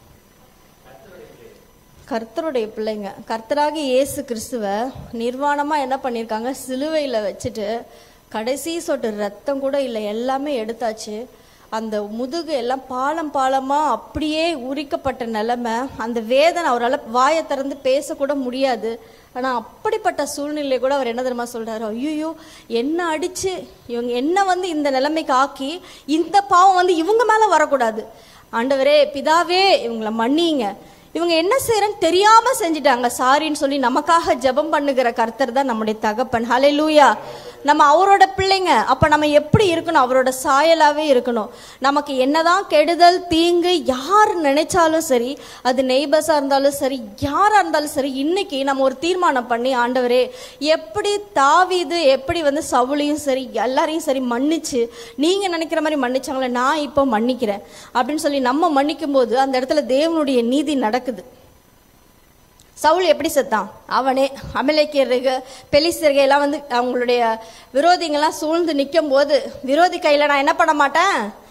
கர்த்தருடைய பிள்ளைங்க கர்த்தராக இயேசு கிறிஸ்துவ நிர்வாணமா என்ன பண்ணியிருக்காங்க சிலுவையில வச்சுட்டு கடைசி சொட்டு ரத்தம் கூட இல்லை எல்லாமே எடுத்தாச்சு அந்த முதுகு எல்லாம் பாலம் பாலமா அப்படியே உரிக்கப்பட்ட நிலைமை அந்த வேதனை அவரால் வாயை திறந்து பேசக்கூட முடியாது ஆனா அப்படிப்பட்ட சூழ்நிலை கூட அவர் என்ன தெரியுமா சொல்றாரு ஐயோ என்ன அடிச்சு இவங்க என்ன வந்து இந்த நிலைமைக்கு ஆக்கி இந்த பாவம் வந்து இவங்க மேல வரக்கூடாது ஆண்டவரே பிதாவே இவங்களை மன்னிங்க இவங்க என்ன செய்யறன்னு தெரியாம செஞ்சுட்டாங்க சாரின்னு சொல்லி நமக்காக ஜெபம் பண்ணுகிற கர்த்தர் தான் நம்முடைய தகப்பன் ஹalleluya நம்ம அவரோட பிள்ளைங்க அப்ப நம்ம எப்படி இருக்கணும் அவரோட சாயலாவே இருக்கணும் நமக்கு என்னதான் கெடுதல் தீங்கு யார் நினைச்சாலும் சரி அது நெய்பர்ஸா இருந்தாலும் சரி யாரா இருந்தாலும் சரி இன்னைக்கு நம்ம ஒரு தீர்மானம் பண்ணி ஆண்டவரே எப்படி தாவீது எப்படி வந்து சவுளையும் சரி எல்லாரையும் சரி மன்னிச்சு நீங்க நினைக்கிற மாதிரி மன்னிச்சாங்களே நான் இப்போ மன்னிக்கிறேன் அப்படின்னு சொல்லி நம்ம மன்னிக்கும் போது அந்த இடத்துல தேவனுடைய நீதி நடக்குது சவுல் எப்படி செத்தான் அவனே அமலேக்கியருக பெலிஸ்தர்கள் எல்லாம் வந்து அவங்களுடைய விரோதிங்கெல்லாம் சூழ்ந்து நிற்கும் போது விரோதி கையில நான் என்ன பண்ண மாட்டேன்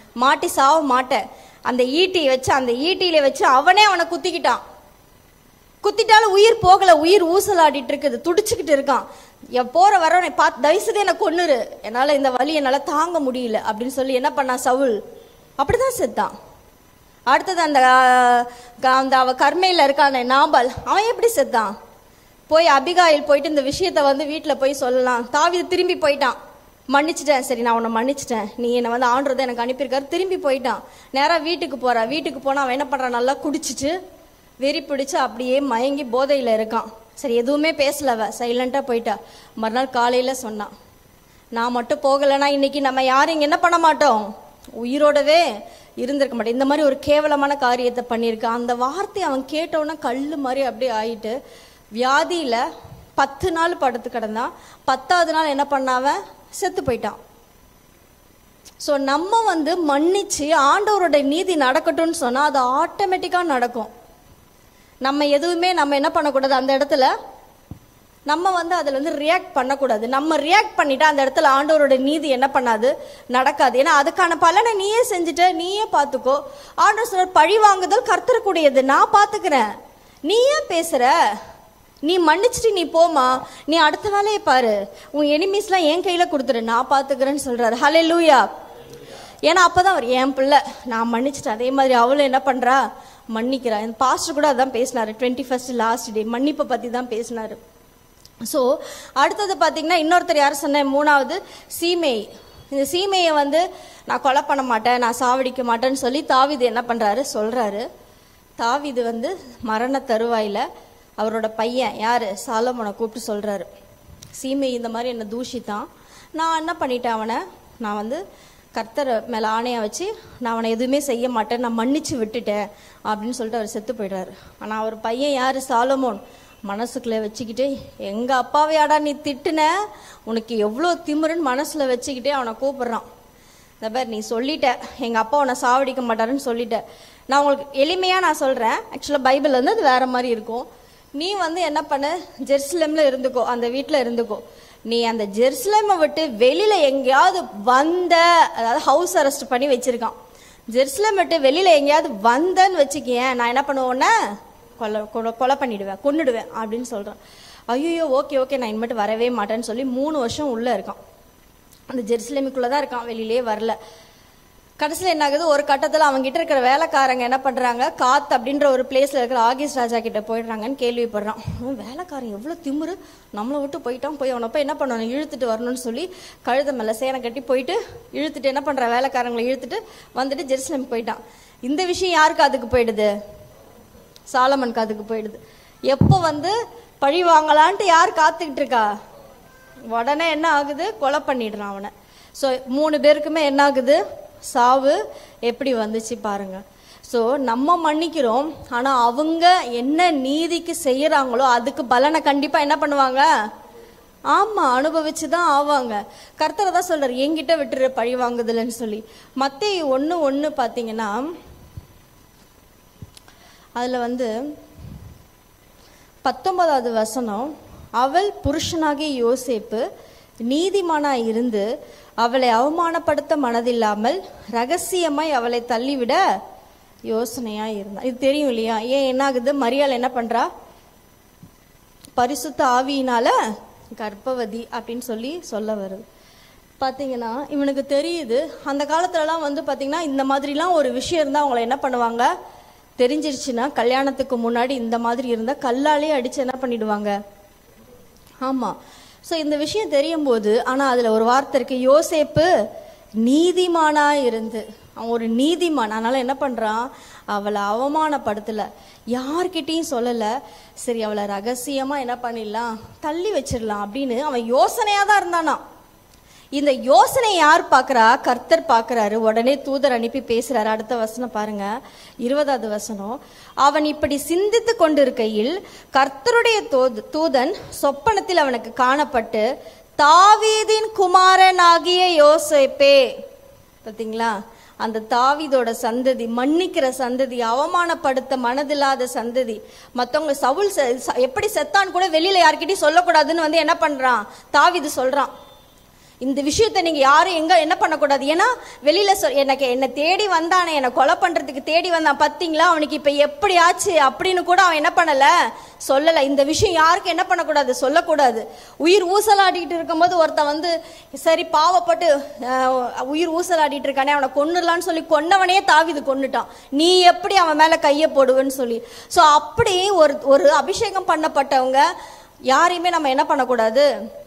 மாட்டி சாவ மாட்டேன் அந்த ஈட்டி வச்சு அந்த ஈட்டியில வச்சு அவனே அவனை குத்திக்கிட்டான் குத்திட்டாலும் உயிர் போகல உயிர் ஊசலாடிட்டு இருக்குது துடிச்சுக்கிட்டு இருக்கான் என் போற வரவனை பார்த்து தயவுசெய்து என்ன கொன்னுரு என்னால இந்த வலி என்னால தாங்க முடியல அப்படின்னு சொல்லி என்ன பண்ணான் சவுல் அப்படிதான் செத்தான் அடுத்தது அந்த ஆஹ், க- அந்த அவ கர்மையில இருக்கானே நாபால் அவன் எப்படி செத்தான் போய் அபிகாயில் போயிட்டு இந்த விஷயத்த வந்து வீட்டுல போய் சொல்லலாம் தாவீது திரும்பி போயிட்டான் மன்னிச்சிட்டேன் சரி நான் உன்னை மன்னிச்சிட்டேன் நீ என்னை வந்து ஆண்டதை எனக்கு அனுப்பியிருக்காரு திரும்பி போயிட்டான் நேரா வீட்டுக்கு போறா வீட்டுக்கு போனா அவன் என்ன பண்றான் நல்லா குடிச்சிட்டு வெறி பிடிச்சு அப்படியே மயங்கி போதையில இருக்கான் சரி எதுவுமே பேசல அவ சைலண்டா போயிட்டா மறுநாள் காலையில சொன்னான் நான் மட்டும் போகலைன்னா இன்னைக்கு நம்ம யாரும் இங்க என்ன பண்ண மாட்டோம் உயிரோடவே இருந்திருக்க மாட்டோம் இந்த மாதிரி ஒரு கேவலமான காரியத்தை பண்ணியிருக்கான் அந்த வார்த்தை அவன் கேட்டவுடனே கல்லு மாதிரி அப்படியே ஆயிட்டு வியாதியில பத்து நாள் படுத்து கிடந்தான் பத்தாவது நாள் என்ன பண்ணாவன் செத்து போயிட்டான் ஸோ நம்ம வந்து மன்னிச்சு ஆண்டவரோட நீதி நடக்கட்டும்னு சொன்னா அது ஆட்டோமேட்டிக்கா நடக்கும் நம்ம எதுவுமே நம்ம என்ன பண்ணக்கூடாது அந்த இடத்துல நம்ம வந்து அதில் வந்து ரியாக்ட் பண்ணக்கூடாது நம்ம ரியாக்ட் பண்ணிட்டா அந்த இடத்துல ஆண்டவரோட நீதி என்ன பண்ணாது நடக்காது ஏன்னா அதுக்கான பலனை நீயே செஞ்சுட்ட நீயே பார்த்துக்கோ ஆண்டவர் சொல்ற பழி வாங்குதல் கர்த்தருக்குடையது நான் பார்த்துக்கிறேன் நீ ஏன் பேசுற நீ மன்னிச்சிட்டு நீ போமா நீ அடுத்த வேலையை பாரு உன் எனிமீஸ்லாம் என் கையில கொடுத்துரு நான் பார்த்துக்கிறேன்னு சொல்றாரு ஹலே லூயா ஏன்னா அப்பதான் அவர் என் பிள்ளை நான் மன்னிச்சிட்டேன் அதே மாதிரி அவளும் என்ன பண்றா மன்னிக்கிறா இந்த பாஸ்டர் கூட அதான் பேசினாரு டுவெண்ட்டி ஃபர்ஸ்ட் லாஸ்ட் டே மன்னிப்பை பத்தி தான் பேசினாரு ஸோ அடுத்தது பார்த்தீங்கன்னா இன்னொருத்தர் யார் சொன்னேன் மூணாவது சீமேய் இந்த சீமையை வந்து நான் கொலை பண்ண மாட்டேன் நான் சாவடிக்க மாட்டேன்னு சொல்லி தாவிது என்ன பண்றாரு சொல்றாரு தாவிது வந்து மரண தருவாயில அவரோட பையன் யாரு சாலமோனை கூப்பிட்டு சொல்றாரு சீமை இந்த மாதிரி என்னை தூஷித்தான் நான் என்ன பண்ணிட்டேன் அவனை நான் வந்து கர்த்தர் மேல ஆணையா வச்சு நான் அவனை எதுவுமே செய்ய மாட்டேன் நான் மன்னிச்சு விட்டுட்டேன் அப்படின்னு சொல்லிட்டு அவர் செத்து போயிடுறாரு ஆனா அவர் பையன் யாரு சாலமோன் மனசுக்குள்ள வச்சுக்கிட்டு எங்க அப்பாவையாடா நீ திட்டுன உனக்கு எவ்வளோ திமிருன்னு மனசுல வச்சுக்கிட்டே அவனை கூப்பிடுறான் இந்த பேர் நீ சொல்லிட்ட எங்க அப்பா உன்னை சாவடிக்க மாட்டாருன்னு சொல்லிட்ட நான் உங்களுக்கு எளிமையா நான் சொல்றேன் ஆக்சுவலா பைபிள் வந்து அது வேற மாதிரி இருக்கும் நீ வந்து என்ன பண்ண ஜெருசலேம்ல இருந்துக்கோ அந்த வீட்ல இருந்துக்கோ நீ அந்த ஜெருசலேமை விட்டு வெளியில எங்கேயாவது வந்த அதாவது ஹவுஸ் அரெஸ்ட் பண்ணி வச்சிருக்கான் ஜெருசலேம் விட்டு வெளியில எங்கேயாவது வந்தன்னு வச்சுக்கேன் நான் என்ன பண்ணுவேன்னா கொலை கொலை கொலை பண்ணிடுவேன் கொன்னுடுவேன் அப்படின்னு சொல்றான் ஐயோ ஓகே ஓகே நான் இனிமேட்டு வரவே மாட்டேன்னு சொல்லி மூணு வருஷம் உள்ள இருக்கான் அந்த ஜெருசலேமுக்குள்ள தான் இருக்கான் வெளியிலே வரல கடைசியில் என்ன ஆகுது ஒரு கட்டத்தில் அவங்க கிட்ட இருக்கிற வேலைக்காரங்க என்ன பண்றாங்க காத் அப்படின்ற ஒரு பிளேஸ்ல இருக்கிற ஆகிஸ் ராஜா கிட்ட போயிடுறாங்கன்னு கேள்விப்படுறான் அவன் வேலைக்காரன் எவ்வளவு திமிரு நம்மளை விட்டு போயிட்டான் போய் அவனை போய் என்ன பண்ணணும் இழுத்துட்டு வரணும்னு சொல்லி கழுத மேல சேனை கட்டி போயிட்டு இழுத்துட்டு என்ன பண்ற வேலைக்காரங்களை இழுத்துட்டு வந்துட்டு ஜெருசலேம் போயிட்டான் இந்த விஷயம் யாருக்கு அதுக்கு போயிடுது சாலமன் காதுக்கு போயிடுது எப்போ வந்து பழி வாங்கலான்ட்டு யார் காத்துக்கிட்டு இருக்கா உடனே என்ன ஆகுது கொலை பண்ணிடுறான் அவனை ஸோ மூணு பேருக்குமே என்ன ஆகுது சாவு எப்படி வந்துச்சு பாருங்க ஸோ நம்ம மன்னிக்கிறோம் ஆனா அவங்க என்ன நீதிக்கு செய்யறாங்களோ அதுக்கு பலனை கண்டிப்பா என்ன பண்ணுவாங்க ஆமா அனுபவிச்சு தான் ஆவாங்க கர்த்தரை தான் சொல்றாரு என்கிட்ட விட்டுரு பழி வாங்குதல்னு சொல்லி மத்தேயு ஒண்ணு ஒண்ணு பாத்தீங்கன்னா அதுல வந்து பத்தொன்பதாவது வசனம் அவள் புருஷனாகிய யோசேப்பு நீதிமானாய் இருந்து அவளை அவமானப்படுத்த மனதில்லாமல் ரகசியமாய் அவளை தள்ளிவிட யோசனையா இருந்தா இது தெரியும் இல்லையா ஏன் என்ன ஆகுது மரியாள் என்ன பண்றா பரிசுத்த ஆவியினால கர்ப்பவதி அப்படின்னு சொல்லி சொல்ல வருது பாத்தீங்கன்னா இவனுக்கு தெரியுது அந்த காலத்துலலாம் வந்து பாத்தீங்கன்னா இந்த மாதிரிலாம் ஒரு விஷயம் இருந்தா அவங்கள என்ன பண்ணுவாங்க தெரிஞ்சிருச்சுன்னா கல்யாணத்துக்கு முன்னாடி இந்த மாதிரி இருந்தா கல்லாலே அடிச்சு என்ன பண்ணிடுவாங்க ஆமா சோ இந்த விஷயம் தெரியும் போது ஆனா அதுல ஒரு வார்த்தை இருக்கு யோசேப்பு நீதிமானா இருந்து அவன் ஒரு நீதிமான் அதனால என்ன பண்றான் அவளை அவமானப்படுத்தல யார்கிட்டயும் சொல்லல சரி அவளை ரகசியமா என்ன பண்ணிடலாம் தள்ளி வச்சிடலாம் அப்படின்னு அவன் யோசனையா தான் இருந்தானா இந்த யோசனை யார் பார்க்கறா கர்த்தர் பார்க்கறாரு உடனே தூதர் அனுப்பி பேசுறாரு அடுத்த வசனம் பாருங்க இருபதாவது வசனம் அவன் இப்படி சிந்தித்து கொண்டிருக்கையில் கர்த்தருடைய தூது- தூதன் சொப்பனத்தில் அவனுக்கு காணப்பட்டு தாவீதின் குமாரன் ஆகிய யோசேப்பே பாத்தீங்களா அந்த தாவீதோட சந்ததி மன்னிக்கிற சந்ததி அவமானப்படுத்த மனதில்லாத சந்ததி மத்தவங்க சவுல் செ- ச- எப்படி செத்தான்னு கூட வெளியில யார்கிட்டயும் சொல்லக்கூடாதுன்னு வந்து என்ன பண்றான் தாவீது சொல்றான் இந்த விஷயத்தை நீங்க யாரும் எங்க என்ன பண்ணக்கூடாது ஏன்னா வெளியில சொ- எனக்கு என்னை தேடி வந்தானே என்னை கொலை பண்றதுக்கு தேடி வந்தான் பாத்தீங்களா அவனுக்கு இப்ப எப்படி ஆச்சு அப்படின்னு கூட அவன் என்ன பண்ணல சொல்லல இந்த விஷயம் யாருக்கும் என்ன பண்ணக்கூடாது சொல்லக்கூடாது உயிர் ஊசலாடிட்டு இருக்கும்போது ஒருத்தன் வந்து சரி பாவப்பட்டு அஹ், உயிர் ஊசலாடிட்டு இருக்கானே அவனை கொன்னுடலான்னு சொல்லி கொன்னவனே தாவிது கொன்னுட்டான் நீ எப்படி அவன் மேல கையை போடுவேன்னு சொல்லி சோ அப்படி ஒரு ஒரு அபிஷேகம் பண்ணப்பட்டவங்க யாரையுமே நம்ம என்ன பண்ணக்கூடாது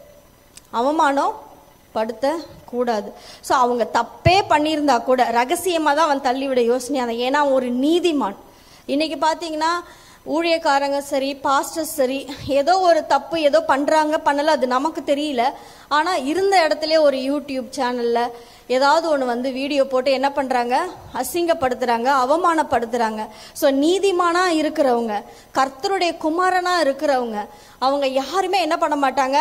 அவமானம் படுத்த கூடாது ஸோ அவங்க தப்பே பண்ணியிருந்தா கூட ரகசியமாக தான் அவன் தள்ளிவிட யோசனை அதை ஏன்னா அவன் ஒரு நீதிமான் இன்னைக்கு பார்த்தீங்கன்னா ஊழியக்காரங்க சரி பாஸ்டர்ஸ் சரி ஏதோ ஒரு தப்பு ஏதோ பண்ணுறாங்க பண்ணல அது நமக்கு தெரியல ஆனால் இருந்த இடத்துல ஒரு யூடியூப் சேனலில் ஏதாவது ஒன்று வந்து வீடியோ போட்டு என்ன பண்ணுறாங்க அசிங்கப்படுத்துகிறாங்க அவமானப்படுத்துகிறாங்க ஸோ நீதிமானாக இருக்கிறவங்க கர்த்தருடைய குமாரனாக இருக்கிறவங்க அவங்க யாருமே என்ன பண்ண மாட்டாங்க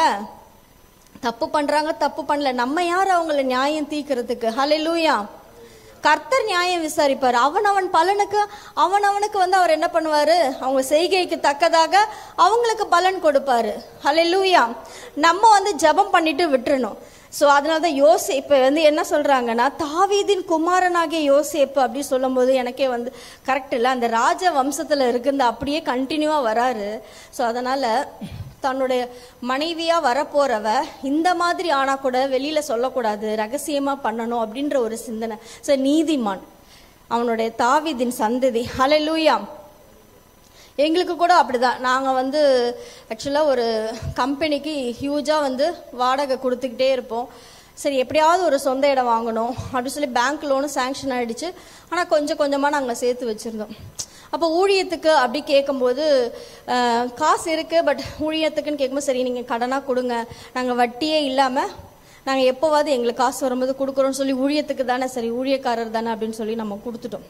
தப்பு பண்றாங்க தப்பு பண்ணல நம்ம யார் அவங்கள நியாயம் தீக்கிறதுக்கு ஹalleluya கர்த்தர் நியாயம் விசாரிப்பார் அவன் அவன் பலனுக்கு அவன் அவனுக்கு வந்து அவர் என்ன பண்ணுவாரு அவங்க செய்கைக்கு தக்கதாக அவங்களுக்கு பலன் கொடுப்பாரு ஹalleluya நம்ம வந்து ஜெபம் பண்ணிட்டு விட்டுறணும் ஸோ அதனால தான் யோசேப்பு வந்து என்ன சொல்றாங்கன்னா தாவீதின் குமாரனாகிய யோசேப்பு அப்படி சொல்லும்போது எனக்கே வந்து கரெக்ட் இல்லை அந்த ராஜ வம்சத்துல இருக்குது அப்படியே கண்டினியூவா வராரு ஸோ அதனால தன்னுடைய மனைவியா வரப்போறவ இந்த மாதிரி ஆனா கூட வெளியில சொல்லக்கூடாது ரகசியமா பண்ணணும் அப்படின்ற ஒரு சிந்தனை ஸோ நீதிமான் அவனுடைய தாவீதின் சந்ததி ஹalleluya எங்களுக்கு கூட அப்படிதான் நாங்கள் வந்து ஆக்சுவலாக ஒரு கம்பெனிக்கு ஹியூஜாக வந்து வாடகை கொடுத்துக்கிட்டே இருப்போம் சரி எப்படியாவது ஒரு சொந்த இடம் வாங்கணும் அப்படின்னு சொல்லி பேங்க் லோனும் சேங்ஷன் ஆயிடுச்சு ஆனால் கொஞ்சம் கொஞ்சமாக நாங்கள் சேர்த்து வச்சுருந்தோம் அப்போ ஊழியத்துக்கு அப்படி கேட்கும்போது அஹ், காசு இருக்குது பட் ஊழியத்துக்குன்னு கேட்கும்போது சரி நீங்கள் கடனாக கொடுங்க நாங்கள் வட்டியே இல்லாமல் நாங்கள் எப்போவாவது எங்களுக்கு காசு வரும்போது கொடுக்குறோம்னு சொல்லி ஊழியத்துக்கு தானே சரி ஊழியக்காரர் தானே அப்படின்னு சொல்லி நம்ம கொடுத்துட்டோம்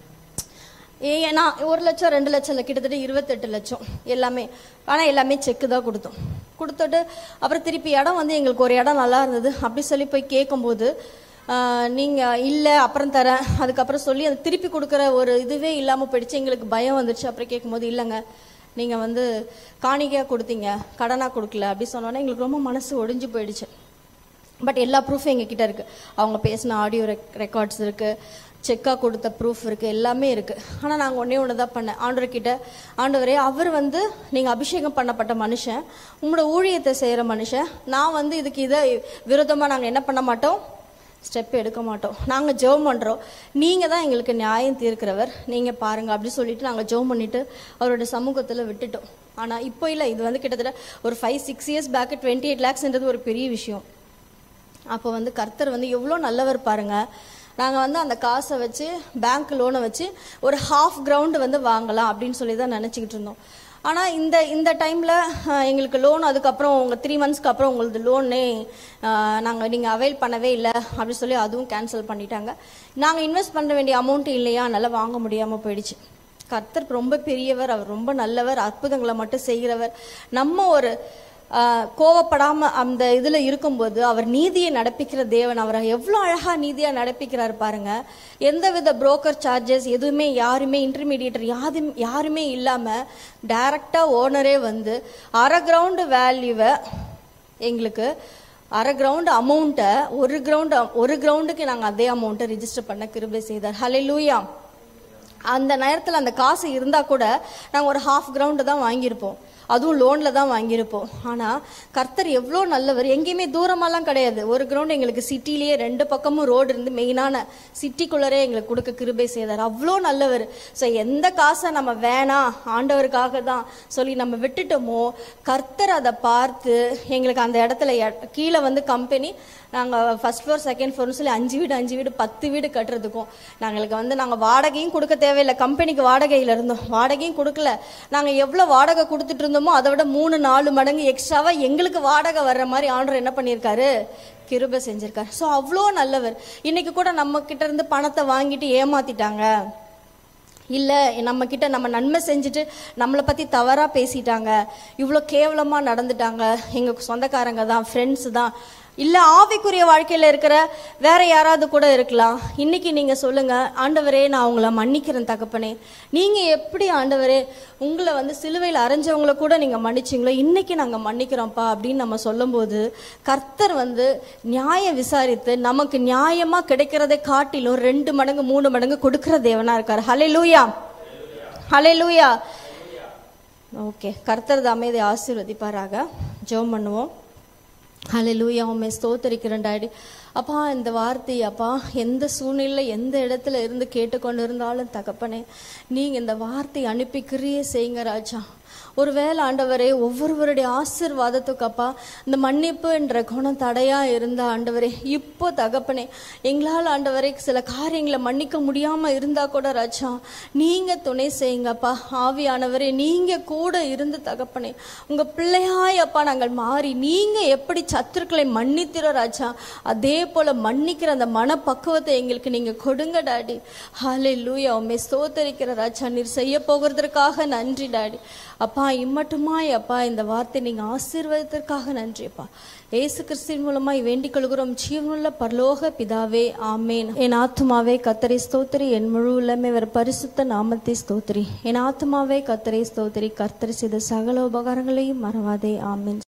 ஏன்னா ஒரு லட்சம் ரெண்டு லட்சம் இல்லை கிட்டத்தட்ட இருபத்தெட்டு லட்சம் எல்லாமே ஆனால் எல்லாமே செக்கு தான் கொடுத்தோம் கொடுத்துட்டு அப்புறம் திருப்பி இடம் வந்து எங்களுக்கு ஒரு இடம் நல்லா இருந்தது அப்படி சொல்லி போய் கேட்கும்போது நீங்கள் இல்லை அப்புறம் தரேன் அதுக்கப்புறம் சொல்லி அது திருப்பி கொடுக்குற ஒரு இதுவே இல்லாமல் போயிடுச்சு எங்களுக்கு பயம் வந்துடுச்சு அப்புறம் கேட்கும்போது இல்லைங்க நீங்கள் வந்து காணிக்கையாக கொடுத்தீங்க கடனாக கொடுக்கல அப்படி சொன்னோன்னே எங்களுக்கு ரொம்ப மனசு ஒடிஞ்சு போயிடுச்சு பட் எல்லா ப்ரூஃபும் எங்ககிட்ட இருக்கு அவங்க பேசின ஆடியோ ரெக்கார்ட்ஸ் இருக்கு செக்காக கொடுத்த ப்ரூஃப் இருக்கு எல்லாமே இருக்கு ஆனால் நாங்கள் ஒன்றே ஒன்று தான் பண்ணேன் ஆண்டவர்கிட்ட ஆண்டவரே அவர் வந்து நீங்கள் அபிஷேகம் பண்ணப்பட்ட மனுஷன் உங்களோட ஊழியத்தை செய்கிற மனுஷன் நான் வந்து இதுக்கு இதை விரோதமாக நாங்கள் என்ன பண்ண மாட்டோம் ஸ்டெப் எடுக்க மாட்டோம் நாங்கள் ஜெபம் பண்ணுறோம் நீங்கள் தான் எங்களுக்கு நியாயம் தீர்க்கிறவர் நீங்கள் பாருங்க அப்படி சொல்லிட்டு நாங்கள் ஜெபம் பண்ணிட்டு அவரோட சமூகத்தில் விட்டுட்டோம் ஆனால் இப்போ இல்லை இது வந்து கிட்டத்தட்ட ஒரு five six years back twenty eight லேக்ஸ்ன்றது ஒரு பெரிய விஷயம் அப்போ வந்து கர்த்தர் வந்து எவ்வளோ நல்லவர் பாருங்க நாங்கள் வந்து அந்த காசை வச்சு பேங்க் லோனை வச்சு ஒரு ஹாஃப் கிரவுண்டு வந்து வாங்கலாம் அப்படின்னு சொல்லி தான் நினச்சிக்கிட்டு இருந்தோம் ஆனால் இந்த இந்த டைமில் எங்களுக்கு லோன் அதுக்கப்புறம் உங்கள் த்ரீ மந்த்ஸ்க்கு அப்புறம் உங்களது லோனே நாங்கள் நீங்கள் அவைல் பண்ணவே இல்லை அப்படின்னு சொல்லி அதுவும் கேன்சல் பண்ணிட்டாங்க நாங்கள் இன்வெஸ்ட் பண்ண வேண்டிய அமௌண்ட் இல்லையா அதனால் வாங்க முடியாமல் போயிடுச்சு கர்த்தர் ரொம்ப பெரியவர் அவர் ரொம்ப நல்லவர் அற்புதங்களை மட்டும் செய்கிறவர் நம்ம ஒரு ஆஹ், கோவப்படாம அந்த இதுல இருக்கும்போது அவர் நீதியை நடப்பிக்கிற தேவன் அவரை எவ்வளவு அழகா நீதியா நடப்பிக்கிறார் பாருங்க எந்தவித புரோக்கர் சார்ஜஸ் எதுவுமே யாருமே இன்டர்மீடியேட்டர் யாரும் யாருமே இல்லாம டைரக்டா ஓனரே வந்து அரை கிரவுண்டு வேல்யூவை எங்களுக்கு அரை கிரவுண்ட் அமௌண்ட்டை ஒரு கிரவுண்ட் ஒரு கிரவுண்டுக்கு நாங்கள் அதே அமௌண்ட்டை ரிஜிஸ்டர் பண்ண கிருபை செய்தார் ஹலே லூயா அந்த நேரத்தில் அந்த காசு இருந்தால் கூட நாங்கள் ஒரு ஹாஃப் கிரவுண்டு தான் வாங்கியிருப்போம் அதுவும் லோனில் தான் வாங்கியிருப்போம் ஆனால் கர்த்தர் எவ்வளோ நல்லவர் எங்கேயுமே தூரமாலாம் கிடையாது ஒரு கிரவுண்ட் எங்களுக்கு சிட்டிலேயே ரெண்டு பக்கமும் ரோடு இருந்து மெயினான சிட்டிக்குள்ளரே எங்களுக்கு கொடுக்க கிருபை செய்தார் அவ்வளோ நல்லவர் ஸோ எந்த காசை நம்ம வேணாம் ஆண்டவருக்காக தான் சொல்லி நம்ம விட்டுட்டோமோ கர்த்தர் அதை பார்த்து எங்களுக்கு அந்த இடத்துல எ- கீழே வந்து கம்பெனி நாங்கள் ஃபர்ஸ்ட் ஃப்ளோர் செகண்ட் ஃப்ளோர்னு சொல்லி அஞ்சு வீடு அஞ்சு வீடு பத்து வீடு கட்டுறதுக்கும் நாங்களுக்கு வந்து நாங்கள் வாடகையும் கொடுக்க தேவையில்லை கம்பெனிக்கு வாடகையில் இருந்தோம் வாடகையும் கொடுக்கல நாங்கள் எவ்வளோ வாடகை கொடுத்துட்டு இருந்தோமோ அதை விட மூணு நாலு மடங்கு எக்ஸ்ட்ராவாக எங்களுக்கு வாடகை வர்ற மாதிரி ஆண்டர் என்ன பண்ணியிருக்காரு கிருபை செஞ்சிருக்காரு ஸோ அவ்வளோ நல்லவர் இன்னைக்கு கூட நம்ம கிட்ட இருந்து பணத்தை வாங்கிட்டு ஏமாத்திட்டாங்க இல்ல நம்ம கிட்ட நம்ம நன்மை செஞ்சுட்டு நம்மளை பத்தி தவறா பேசிட்டாங்க இவ்வளோ கேவலமா நடந்துட்டாங்க எங்க சொந்தக்காரங்க தான் ஃப்ரெண்ட்ஸ் தான் இல்ல ஆவிக்குரிய வாழ்க்கையில இருக்கிற வேற யாராவது கூட இருக்கலாம் இன்னைக்கு நீங்க சொல்லுங்க ஆண்டவரே நான் உங்களை மன்னிக்கிறேன் தகப்பனே நீங்க எப்படி ஆண்டவரே உங்களை வந்து சிலுவையில் அரைஞ்சவங்கள கூட நீங்க மன்னிச்சீங்களோ இன்னைக்கு நாங்க மன்னிக்கிறோம்ப்பா அப்படின்னு நம்ம சொல்லும்போது கர்த்தர் வந்து நியாயம் விசாரித்து நமக்கு நியாயமா கிடைக்கிறதை காட்டிலும் ரெண்டு மடங்கு மூணு மடங்கு கொடுக்கிற தேவனா இருக்காரு ஹலே லூயா ஹலே லூயா ஓகே கர்த்தர் தாமே இதை ஆசீர்வதிப்பாராக ஜெபம் பண்ணுவோம் ஹalleluya உம்மை ஸ்தோத்தரிக்கிறேன் டாடி அப்பா இந்த வார்த்தை அப்பா எந்த சூழ்நிலை எந்த இடத்துல இருந்து கேட்டுக்கொண்டு இருந்தாலும் தகப்பனே நீங்க இந்த வார்த்தை அனுப்பி கிரியை செய்யுங்க ராஜா ஒருவேளை ஆண்டவரே ஒவ்வொருவருடைய ஆசீர்வாதத்துக்கு அப்பா இந்த மன்னிப்பு என்ற குணம் தடையா இருந்த ஆண்டவரே இப்போ தகப்பனே எங்களால் ஆண்டவரே சில காரியங்களை மன்னிக்க முடியாம இருந்தா கூட ராஜா நீங்க துணை செய்யுங்கப்பா ஆவியானவரே நீங்க கூட இருந்து தகப்பனே உங்க பிள்ளையாய் அப்பா நாங்கள் மாறி நீங்க எப்படி சத்துருக்களை மன்னித்திரோ ராஜா அதே போல மன்னிக்கிற அந்த மனப்பக்குவத்தை எங்களுக்கு நீங்க கொடுங்க டாடி ஹாலே லூயா உண்மை ஸ்தோத்தரிக்கிற ராஜா நீர் செய்ய போகிறதற்காக நன்றி டாடி அப்பா இம்மட்டுமாய் அப்பா இந்த வார்த்தை நீங்க ஆசீர்வாதத்திற்காக நன்றி அப்பா ஏசு கிறிஸ்தின் மூலமாய் வேண்டிக் கொள்கிறோம் ஜீவனுள்ள பரலோக பிதாவே ஆமேன் என் ஆத்துமாவே கத்தரை ஸ்தோத்திரி என் முழு உள்ளமே வேற பரிசுத்த நாமத்தை ஸ்தோத்திரி என் ஆத்துமாவே கத்தரை ஸ்தோத்திரி கர்த்தரை செய்த சகல உபகாரங்களையும் மறவாதே ஆமேன்